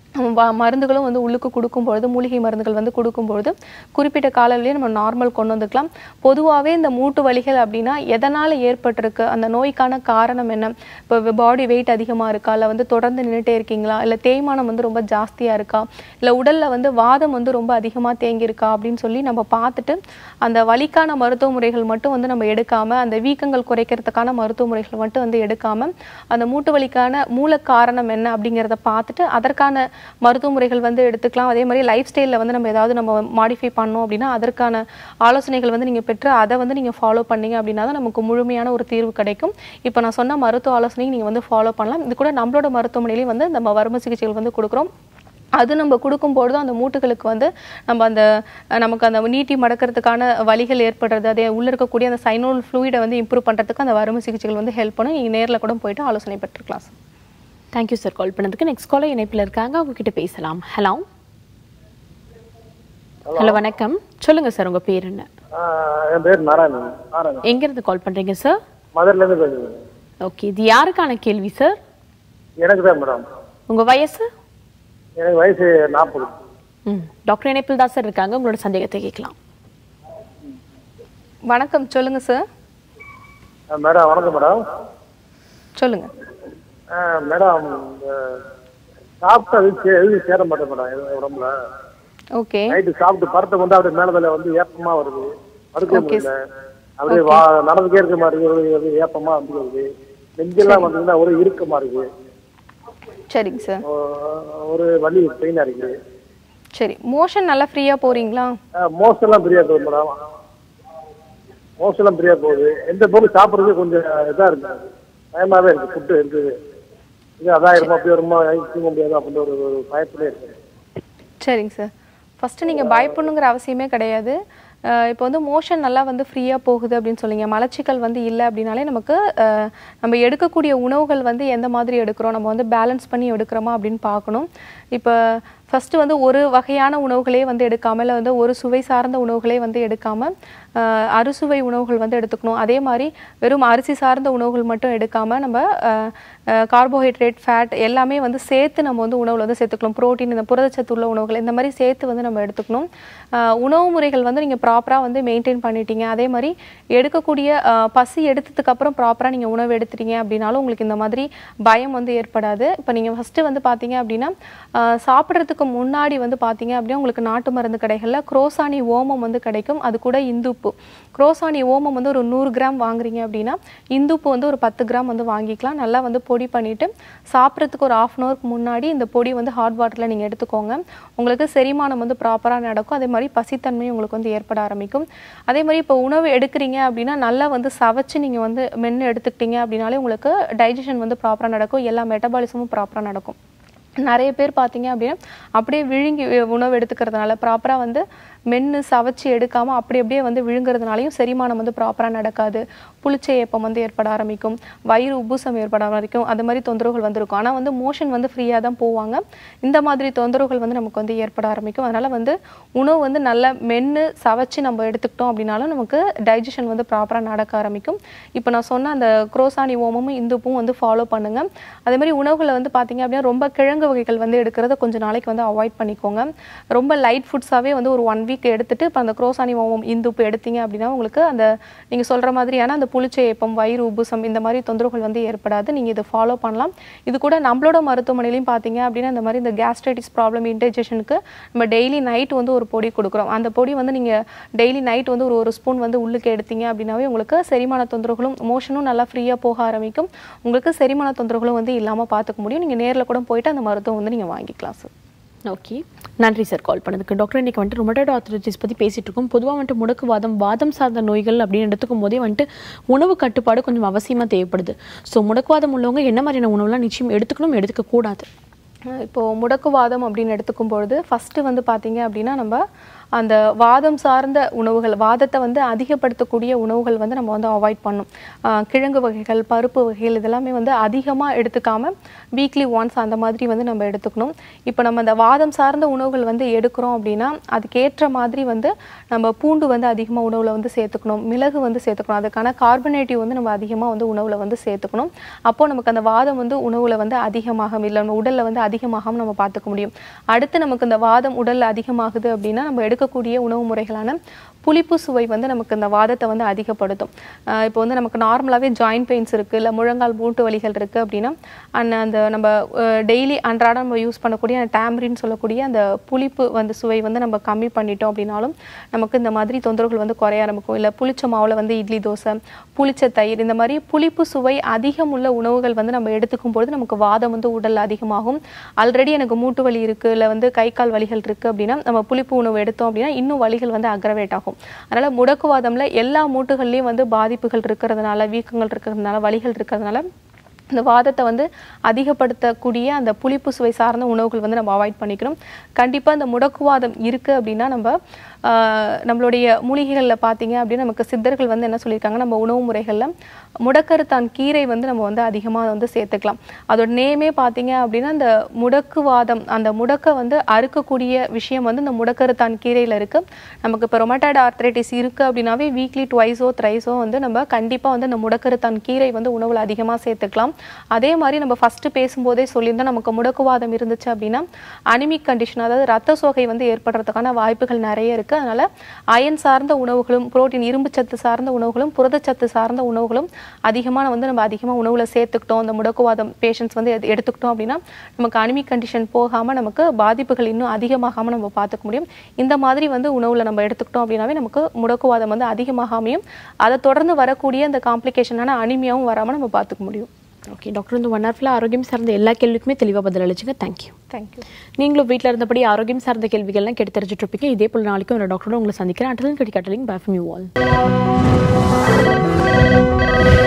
வ- மருந்துகளும் வந்து உள்ளுக்கு கொடுக்கும்பொழுது மூலிகை மருந்துகள் வந்து கொடுக்கும்பொழுது குறிப்பிட்ட காலவழியே நம்ம நார்மல் கொண்டு வந்துக்கலாம் பொதுவாகவே இந்த மூட்டு வலிகள் அப்படின்னா எதனால் ஏற்பட்டிருக்கு அந்த நோய்க்கான காரணம் என்ன இப்போ பாடி வெயிட் அதிகமாக இருக்கா இல்லை வந்து தொடர்ந்து நின்றுட்டே இருக்கீங்களா இல்லை தேய்மானம் வந்து ரொம்ப ஜாஸ்தியாக இருக்கா இல்லை உடலில் வந்து வாதம் வந்து ரொம்ப அதிகமாக தேங்கியிருக்கா அப்படின்னு சொல்லி நம்ம பார்த்துட்டு அந்த வலிக்கான மருத்துவ முறைகள் மட்டும் வந்து நம்ம எடுக்காமல் அந்த வீக்கங்கள் குறைக்கிறதுக்கான மருத்துவ முறைகள் மட்டும் வந்து எடுக்காமல் அந்த மூட்டு வலிக்கான மூல காரணம் என்ன அப்படிங்கிறத பார்த்துட்டு அதற்கான மருத்துவ முறைகள் வந்து எடுத்துக்கலாம் அதே மாதிரி லைஃப் ஸ்டைலில் வந்து நம்ம ஏதாவது நம்ம மாடிஃபை பண்ணோம் அப்படின்னா அதற்கான ஆலோசனைகள் வந்து நீங்கள் பெற்று அதை வந்து நீங்கள் ஃபாலோ பண்ணீங்க அப்படின்னா தான் நமக்கு முழுமையான ஒரு தீர்வு கிடைக்கும் இப்போ நான் சொன்ன மருத்துவ ஆலோசனையும் நீங்கள் வந்து ஃபாலோ பண்ணலாம் இது கூட நம்மளோட மருத்துவமனையிலையும் வந்து நம்ம வறுமை சிகிச்சைகள் வந்து கொடுக்குறோம் அது நம்ம கொடுக்கும்பொழுதும் அந்த மூட்டுகளுக்கு வந்து நம்ம அந்த அஹ், நமக்கு அந்த நீட்டி மடக்கிறதுக்கான வலிகள் ஏற்படுறது அதே உள்ள இருக்கக்கூடிய அந்த சைனோல் ஃப்ளூயிடை வந்து இம்ப்ரூவ் பண்ணுறதுக்கு அந்த வறுமை சிகிச்சைகள் வந்து ஹெல்ப் பண்ணும் நீங்கள் நேரில் கூட போயிட்டு ஆலோசனை பெற்றுக்கலாம் சார் தேங்க்யூ சார் கால் பண்ணதுக்கு நெக்ஸ்ட் காலர் இணைப்பில் இருக்காங்க அவங்க கிட்ட பேசலாம் ஹலோ ஹலோ வணக்கம் சொல்லுங்க சார் உங்க பேர் என்ன என் பேர் நாராயணன் நாராயணன் எங்க இருந்து கால் பண்றீங்க சார் மதுரில இருந்து பேசுறேன் ஓகே இது யாருக்கான கேள்வி சார் எனக்கு தான் மேடம் உங்க வயசு எனக்கு வயசு நாற்பது ம் டாக்டர் இணைப்பில் தான் சார் இருக்காங்க உங்களோட சந்தேகத்தை கேட்கலாம் வணக்கம் சொல்லுங்கள் சார் மேடம் வணக்கம் மேடம் சொல்லுங்கள் அஹ், மேடம் இந்த சாப்பிட்டு அது சே- எதுவும் சேர மாட்டேன் மேடம் எதுவும் உடம்புல ஓகே நைட்டு சாப்பிட்டு படத்தை வந்து அப்படியே மேலதில் வந்து ஏப்பமா வருது படுக்க Okay. முடியல அப்படியே வா நடந்துக்கே இருக்க மாதிரி இருக்கு, ஒரு ஏப்பமா வந்து வருது நெஞ்செல்லாம் வந்தீங்கன்னா ஒரு இறுக்கமா இருக்கு சரிங்க சார் ஒ- ஒரு வலி பெயினா இருக்கு சரி மோஷன் நல்லா ஃப்ரீயாக போகிறீங்களா மோசெல்லாம் பிரியா போகுது மேடம் மோசெல்லாம் பிரியா போகுது எந்த பொருள் சாப்பிட்றது கொஞ்சம் இதா இருக்கு பயமாவே இருக்கு ஃபுட்டு இருக்குது இது அதான் இருமா அப்படி வருமா தூங்க முடியாது அப்படின்ற ஒரு ஒரு பயத்திலே இருக்கு சரிங்க சார் ஃபஸ்ட்டு நீங்கள் பயப்படணுங்கிற அவசியமே கிடையாது அஹ் இப்போ வந்து மோஷன் நல்லா வந்து ஃப்ரீயாக போகுது அப்படின்னு சொல்லிங்க மலச்சிக்கல் வந்து இல்லை அப்படின்னாலே நமக்கு அஹ், நம்ம எடுக்கக்கூடிய உணவுகள் வந்து எந்த மாதிரி எடுக்கிறோம் நம்ம வந்து பேலன்ஸ் பண்ணி எடுக்கிறோமா அப்படின்னு பார்க்கணும் இப்போ ஃபஸ்ட்டு வந்து ஒரு வகையான உணவுகளே வந்து எடுக்காமல் இல்லை வந்து ஒரு சுவை சார்ந்த உணவுகளே வந்து எடுக்காமல் அறுசுவை உணவுகள் வந்து எடுத்துக்கணும் அதே மாதிரி வெறும் அரிசி சார்ந்த உணவுகள் மட்டும் எடுக்காமல் நம்ம கார்போஹைட்ரேட் ஃபேட் எல்லாமே வந்து சேர்த்து நம்ம வந்து உணவில் வந்து சேர்த்துக்கணும் புரோட்டீன் இந்த புரதச்சத்து உள்ள உணவுகள் இந்த மாதிரி சேர்த்து வந்து நம்ம எடுத்துக்கணும் அஹ் உணவு முறைகள் வந்து நீங்கள் ப்ராப்பராக வந்து மெயின்டைன் பண்ணிட்டீங்க அதே மாதிரி எடுக்கக்கூடிய அஹ், பசி எடுத்ததுக்கு அப்புறம் ப்ராப்பராக நீங்கள் உணவு எடுத்துட்டீங்க அப்படின்னாலும் உங்களுக்கு இந்த மாதிரி பயம் வந்து ஏற்படாது இப்போ நீங்கள் ஃபஸ்ட்டு வந்து பார்த்தீங்க அப்படின்னா அஹ், சாப்பிட்றதுக்கு முன்னாடி வந்து பார்த்தீங்க அப்படின்னா உங்களுக்கு நாட்டு மருந்து கடைகளில் குரோசானி ஓமம் வந்து கிடைக்கும் அது கூட இந்துப்பு குரோசானி ஓமம் வந்து ஒரு நூறு கிராம் வாங்குறீங்க அப்படின்னா இந்துப்பு வந்து ஒரு பத்து கிராம் வந்து வாங்கிக்கலாம் நல்லா வந்து பொடி பண்ணிவிட்டு சாப்பிட்றதுக்கு ஒரு ஆஃப் அன் ஹவருக்கு முன்னாடி இந்த பொடி வந்து ஹாட் வாட்டரில் நீங்கள் எடுத்துக்கோங்க உங்களுக்கு செரிமானம் வந்து ப்ராப்பராக நடக்கும் அதே மாதிரி பசித்தன்மை உங்களுக்கு வந்து ஏற்பட ஆரம்பிக்கும் அதே மாதிரி இப்போ உணவு எடுக்கிறீங்க அப்படின்னா நல்லா வந்து சவைச்சு நீங்கள் வந்து மென்று எடுத்துக்கிட்டீங்க அப்படின்னாலே உங்களுக்கு டைஜஷன் வந்து ப்ராப்பராக நடக்கும் எல்லா மெட்டபாலிசமும் ப்ராப்பராக நடக்கும் நிறைய பேர் பார்த்தீங்க அப்படின்னா அப்படியே விழுங்கி அஹ், உணவு எடுத்துக்கிறதுனால ப்ராப்பராக வந்து மென்று சவைச்சு எடுக்காமல் அப்படி அப்படியே வந்து விழுங்குறதுனாலையும் செரிமானம் வந்து ப்ராப்பராக நடக்காது புளிச்ச ஏப்பம் வந்து ஏற்பட ஆரம்பிக்கும் வயிறு உப்புசம் ஏற்பட ஆரம்பிக்கும் அது மாதிரி தொந்தரவுகள் வந்து இருக்கும் ஆனால் வந்து மோஷன் வந்து ஃப்ரீயாக தான் போவாங்க இந்த மாதிரி தொந்தரவுகள் வந்து நமக்கு வந்து ஏற்பட ஆரம்பிக்கும் அதனால் வந்து உணவு வந்து நல்லா மென்று சவைச்சு நம்ம எடுத்துக்கிட்டோம் அப்படின்னாலும் நமக்கு டைஜஷன் வந்து ப்ராப்பராக நடக்க ஆரம்பிக்கும் இப்போ நான் சொன்ன அந்த குரோசானி ஓமமும் இந்துப்பும் வந்து ஃபாலோ பண்ணுங்க அதே மாதிரி உணவுகளை வந்து பார்த்தீங்க அப்படின்னா ரொம்ப கிழங்கு வகைகள் வந்து எடுக்கிறத கொஞ்சம் நாளைக்கு வந்து அவாய்ட் பண்ணிக்கோங்க ரொம்ப லைட் ஃபுட்ஸாகவே வந்து ஒரு ஒன் வீக் எடுத்துட்டு இப்போ அந்த குரோசானி ஓமம் இந்துப்பு எடுத்தீங்க அப்படின்னா உங்களுக்கு அந்த நீங்கள் சொல்கிற மாதிரியான அந்த புளிச்ச ஏப்பம் வயிறு உபுசம் இந்த மாதிரி தொந்தரவுகள் வந்து ஏற்படாது நீங்கள் இதை ஃபாலோ பண்ணலாம் இது கூட நம்மளோட மருத்துவமனையிலையும் பார்த்தீங்க அப்படின்னா இந்த மாதிரி இந்த கேஸ்ட்ரைட்டிஸ் ப்ராப்ளம் இன்டைஜஷனுக்கு நம்ம டெய்லி நைட் வந்து ஒரு பொடி கொடுக்குறோம் அந்த பொடி வந்து நீங்கள் டெய்லி நைட் வந்து ஒரு ஒரு ஸ்பூன் வந்து உள்ளுக்கு எடுத்தீங்க அப்படின்னாவே உங்களுக்கு செரிமான தொந்தரவுகளும் மோஷனும் நல்லா ஃப்ரீயாக போக ஆரம்பிக்கும் உங்களுக்கு செரிமான தொந்தரவுகளும் வந்து இல்லாமல் பார்த்துக்க முடியும் நீங்கள் நேரில் கூட போயிட்டு அந்த மருத்துவம் வந்து நீங்கள் வாங்கிக்கலாம் சார் ஓகே நன்றி சார் கால் பண்ணதுக்கு டாக்டர் இன்னைக்கு வந்துட்டு ரொமட்டோட ஆர்த்தரைட்டிஸ் பற்றி பேசிட்டு இருக்கோம் பொதுவாக வந்துட்டு முடக்குவாதம் வாதம் சார்ந்த நோய்கள் அப்படின்னு எடுத்துக்கும் போதே வந்துட்டு உணவு கட்டுப்பாடு கொஞ்சம் அவசியமாக தேவைப்படுது ஸோ முடக்குவாதம் உள்ளவங்க என்ன மாதிரியான உணவுலாம் நிச்சயம் எடுத்துக்கணும் எடுத்துக்க கூடாது அஹ் இப்போ முடக்குவாதம் அப்படின்னு எடுத்துக்கும் பொழுது ஃபஸ்ட்டு வந்து பார்த்தீங்க அப்படின்னா நம்ம அந்த வாதம் சார்ந்த உணவுகள் வாதத்தை வந்து அதிகப்படுத்தக்கூடிய உணவுகள் வந்து நம்ம வந்து அவாய்ட் பண்ணணும் அஹ் கிழங்கு வகைகள் பருப்பு வகைகள் இதெல்லாமே வந்து அதிகமாக எடுத்துக்காம வீக்லி ஒன்ஸ் அந்த மாதிரி வந்து நம்ம எடுத்துக்கணும் இப்போ நம்ம அந்த வாதம் சார்ந்த உணவுகள் வந்து எடுக்கிறோம் அப்படின்னா அதுக்கேற்ற மாதிரி வந்து நம்ம பூண்டு வந்து அதிகமாக உணவில் வந்து சேர்த்துக்கணும் மிளகு வந்து சேர்த்துக்கணும் அதுக்கான கார்பனேட்டிவ் வந்து நம்ம அதிகமாக வந்து உணவில் வந்து சேர்த்துக்கணும் அப்போ நமக்கு அந்த வாதம் வந்து உணவில் வந்து அதிகமாக இல்லை நம்ம உடலில் வந்து அதிகமாகாம நம்ம பார்த்துக்க முடியும் அடுத்து நமக்கு இந்த வாதம் உடலில் அதிகமாகுது அப்படின்னா நம்ம எடுக்கக்கூடிய உணவு முறைகளான புளிப்பு சுவை வந்து நமக்கு இந்த வாதத்தை வந்து அதிகப்படுத்தும் ஆஹ் இப்போ வந்து நமக்கு நார்மலாகவே ஜாயிண்ட் பெயின்ஸ் இருக்குது இல்லை முழங்கால் மூட்டு வலிகள் இருக்குது அப்படின்னா அந்த அந்த நம்ம டெய்லி அன்றாடம் நம்ம யூஸ் பண்ணக்கூடிய அந்த டேம்ரின்னு சொல்லக்கூடிய அந்த புளிப்பு வந்து சுவை வந்து நம்ம கம்மி பண்ணிட்டோம் அப்படின்னாலும் நமக்கு இந்த மாதிரி தொந்தரவுகள் வந்து குறைய ஆரம்பிக்கும் இல்லை புளிச்ச மாவில் வந்து இட்லி தோசை புளிச்ச தயிர் இந்த மாதிரி புளிப்பு சுவை அதிகம் உள்ள உணவுகள் வந்து நம்ம எடுத்துக்கும் பொழுது நமக்கு வாதம் வந்து உடல்ல அதிகமாகும் ஆல்ரெடி எனக்கு மூட்டு வலி இருக்குது இல்லை வந்து கை கால் வலிகள் இருக்குது அப்படின்னா நம்ம புளிப்பு உணவு எடுத்தோம் அப்படின்னா இன்னும் வலிகள் வந்து அக்ரவேட் ஆகும் அதனால முடக்குவாதம்ல எல்லா மூட்டுகள்லையும் வந்து பாதிப்புகள் இருக்கிறதுனால வீக்கங்கள் இருக்கிறதுனால வலிகள் இருக்கிறதுனால இந்த வாதத்தை வந்து அதிகப்படுத்தக்கூடிய அந்த புளிப்பு சுவை சார்ந்த உணவுகள் வந்து நம்ம அவாய்ட் பண்ணிக்கணும் கண்டிப்பாக இந்த முடக்குவாதம் இருக்குது அப்படின்னா நம்ம ஆஹ், நம்மளுடைய மூலிகைகளில் பார்த்தீங்க அப்படின்னா நமக்கு சித்தர்கள் வந்து என்ன சொல்லியிருக்காங்க நம்ம உணவு முறைகளில் முடக்கருத்தான் கீரை வந்து நம்ம வந்து அதிகமாக வந்து சேர்த்துக்கலாம் அதோட நேமே பார்த்தீங்க அப்படின்னா இந்த முடக்குவாதம் அந்த முடக்க வந்து அறுக்கக்கூடிய விஷயம் வந்து இந்த முடக்கருத்தான் கீரையில் இருக்கு நமக்கு இப்போ ரொமட்டாய்டு ஆர்த்ரைட்டிஸ் இருக்கு அப்படின்னாவே வீக்லி ட்வைஸோ த்ரைஸோ வந்து நம்ம கண்டிப்பாக வந்து இந்த முடக்கருத்தான் கீரை வந்து உணவில் அதிகமாக சேர்த்துக்கலாம் அதே மாதிரி நம்ம ஃபர்ஸ்ட் பேசும்போதே சொல்லியிருந்தோம் நமக்கு முடக்குவாதம் இருந்துச்சு அப்படின்னா அனிமிக் கண்டிஷன் அதாவது ரத்த சோகை வந்து ஏற்படுறதுக்கான வாய்ப்புகள் நிறைய இருக்கு அதனால அயன் சார்ந்த உணவுகளும் புரோட்டீன் இரும்பு சத்து சார்ந்த உணவுகளும் புரதச்சத்து சார்ந்த உணவுகளும் அதிகமான வந்து நம்ம அதிகமாக உணவுல சேர்த்துக்கிட்டோம் இந்த முடக்குவாதம் பேஷண்ட்ஸ் வந்து எடு- எடுத்துக்கிட்டோம் அப்படின்னா நமக்கு அனிமிக் கண்டிஷன் போகாம நமக்கு பாதிப்புகள் இன்னும் அதிகமாகாம நம்ம பார்த்துக்க முடியும் இந்த மாதிரி வந்து உணவுல நம்ம எடுத்துக்கிட்டோம் அப்படின்னாவே நமக்கு முடக்குவாதம் வந்து அதிகமாகாமையும் அதை தொடர்ந்து வரக்கூடிய அந்த காம்ப்ளிகேஷனான அனிமியாவும் வராம நம்ம பார்த்துக்க முடியும் ஓகே டாக்டர் இந்த ஒன் ஹவர்ல ஆரோக்கியம் சார்ந்த எல்லா கேள்விக்குமே தெளிவாக பதில் அளிச்சுங்க தேங்க்யூ தேங்க்யூ நீங்களும் வீட்டில் இருந்தபடி ஆரோக்கியம் சார்ந்த கேள்விகள்லாம் கேட்டு தெரிஞ்சுட்டு இருப்பீங்க இதே போல் நாளைக்கும் ஒரு டாக்டரோட உங்களை சந்திக்கிறேன் அட்டலன் கட்டி கட்டலிங் பை ஃப்ரம் யூ ஆல்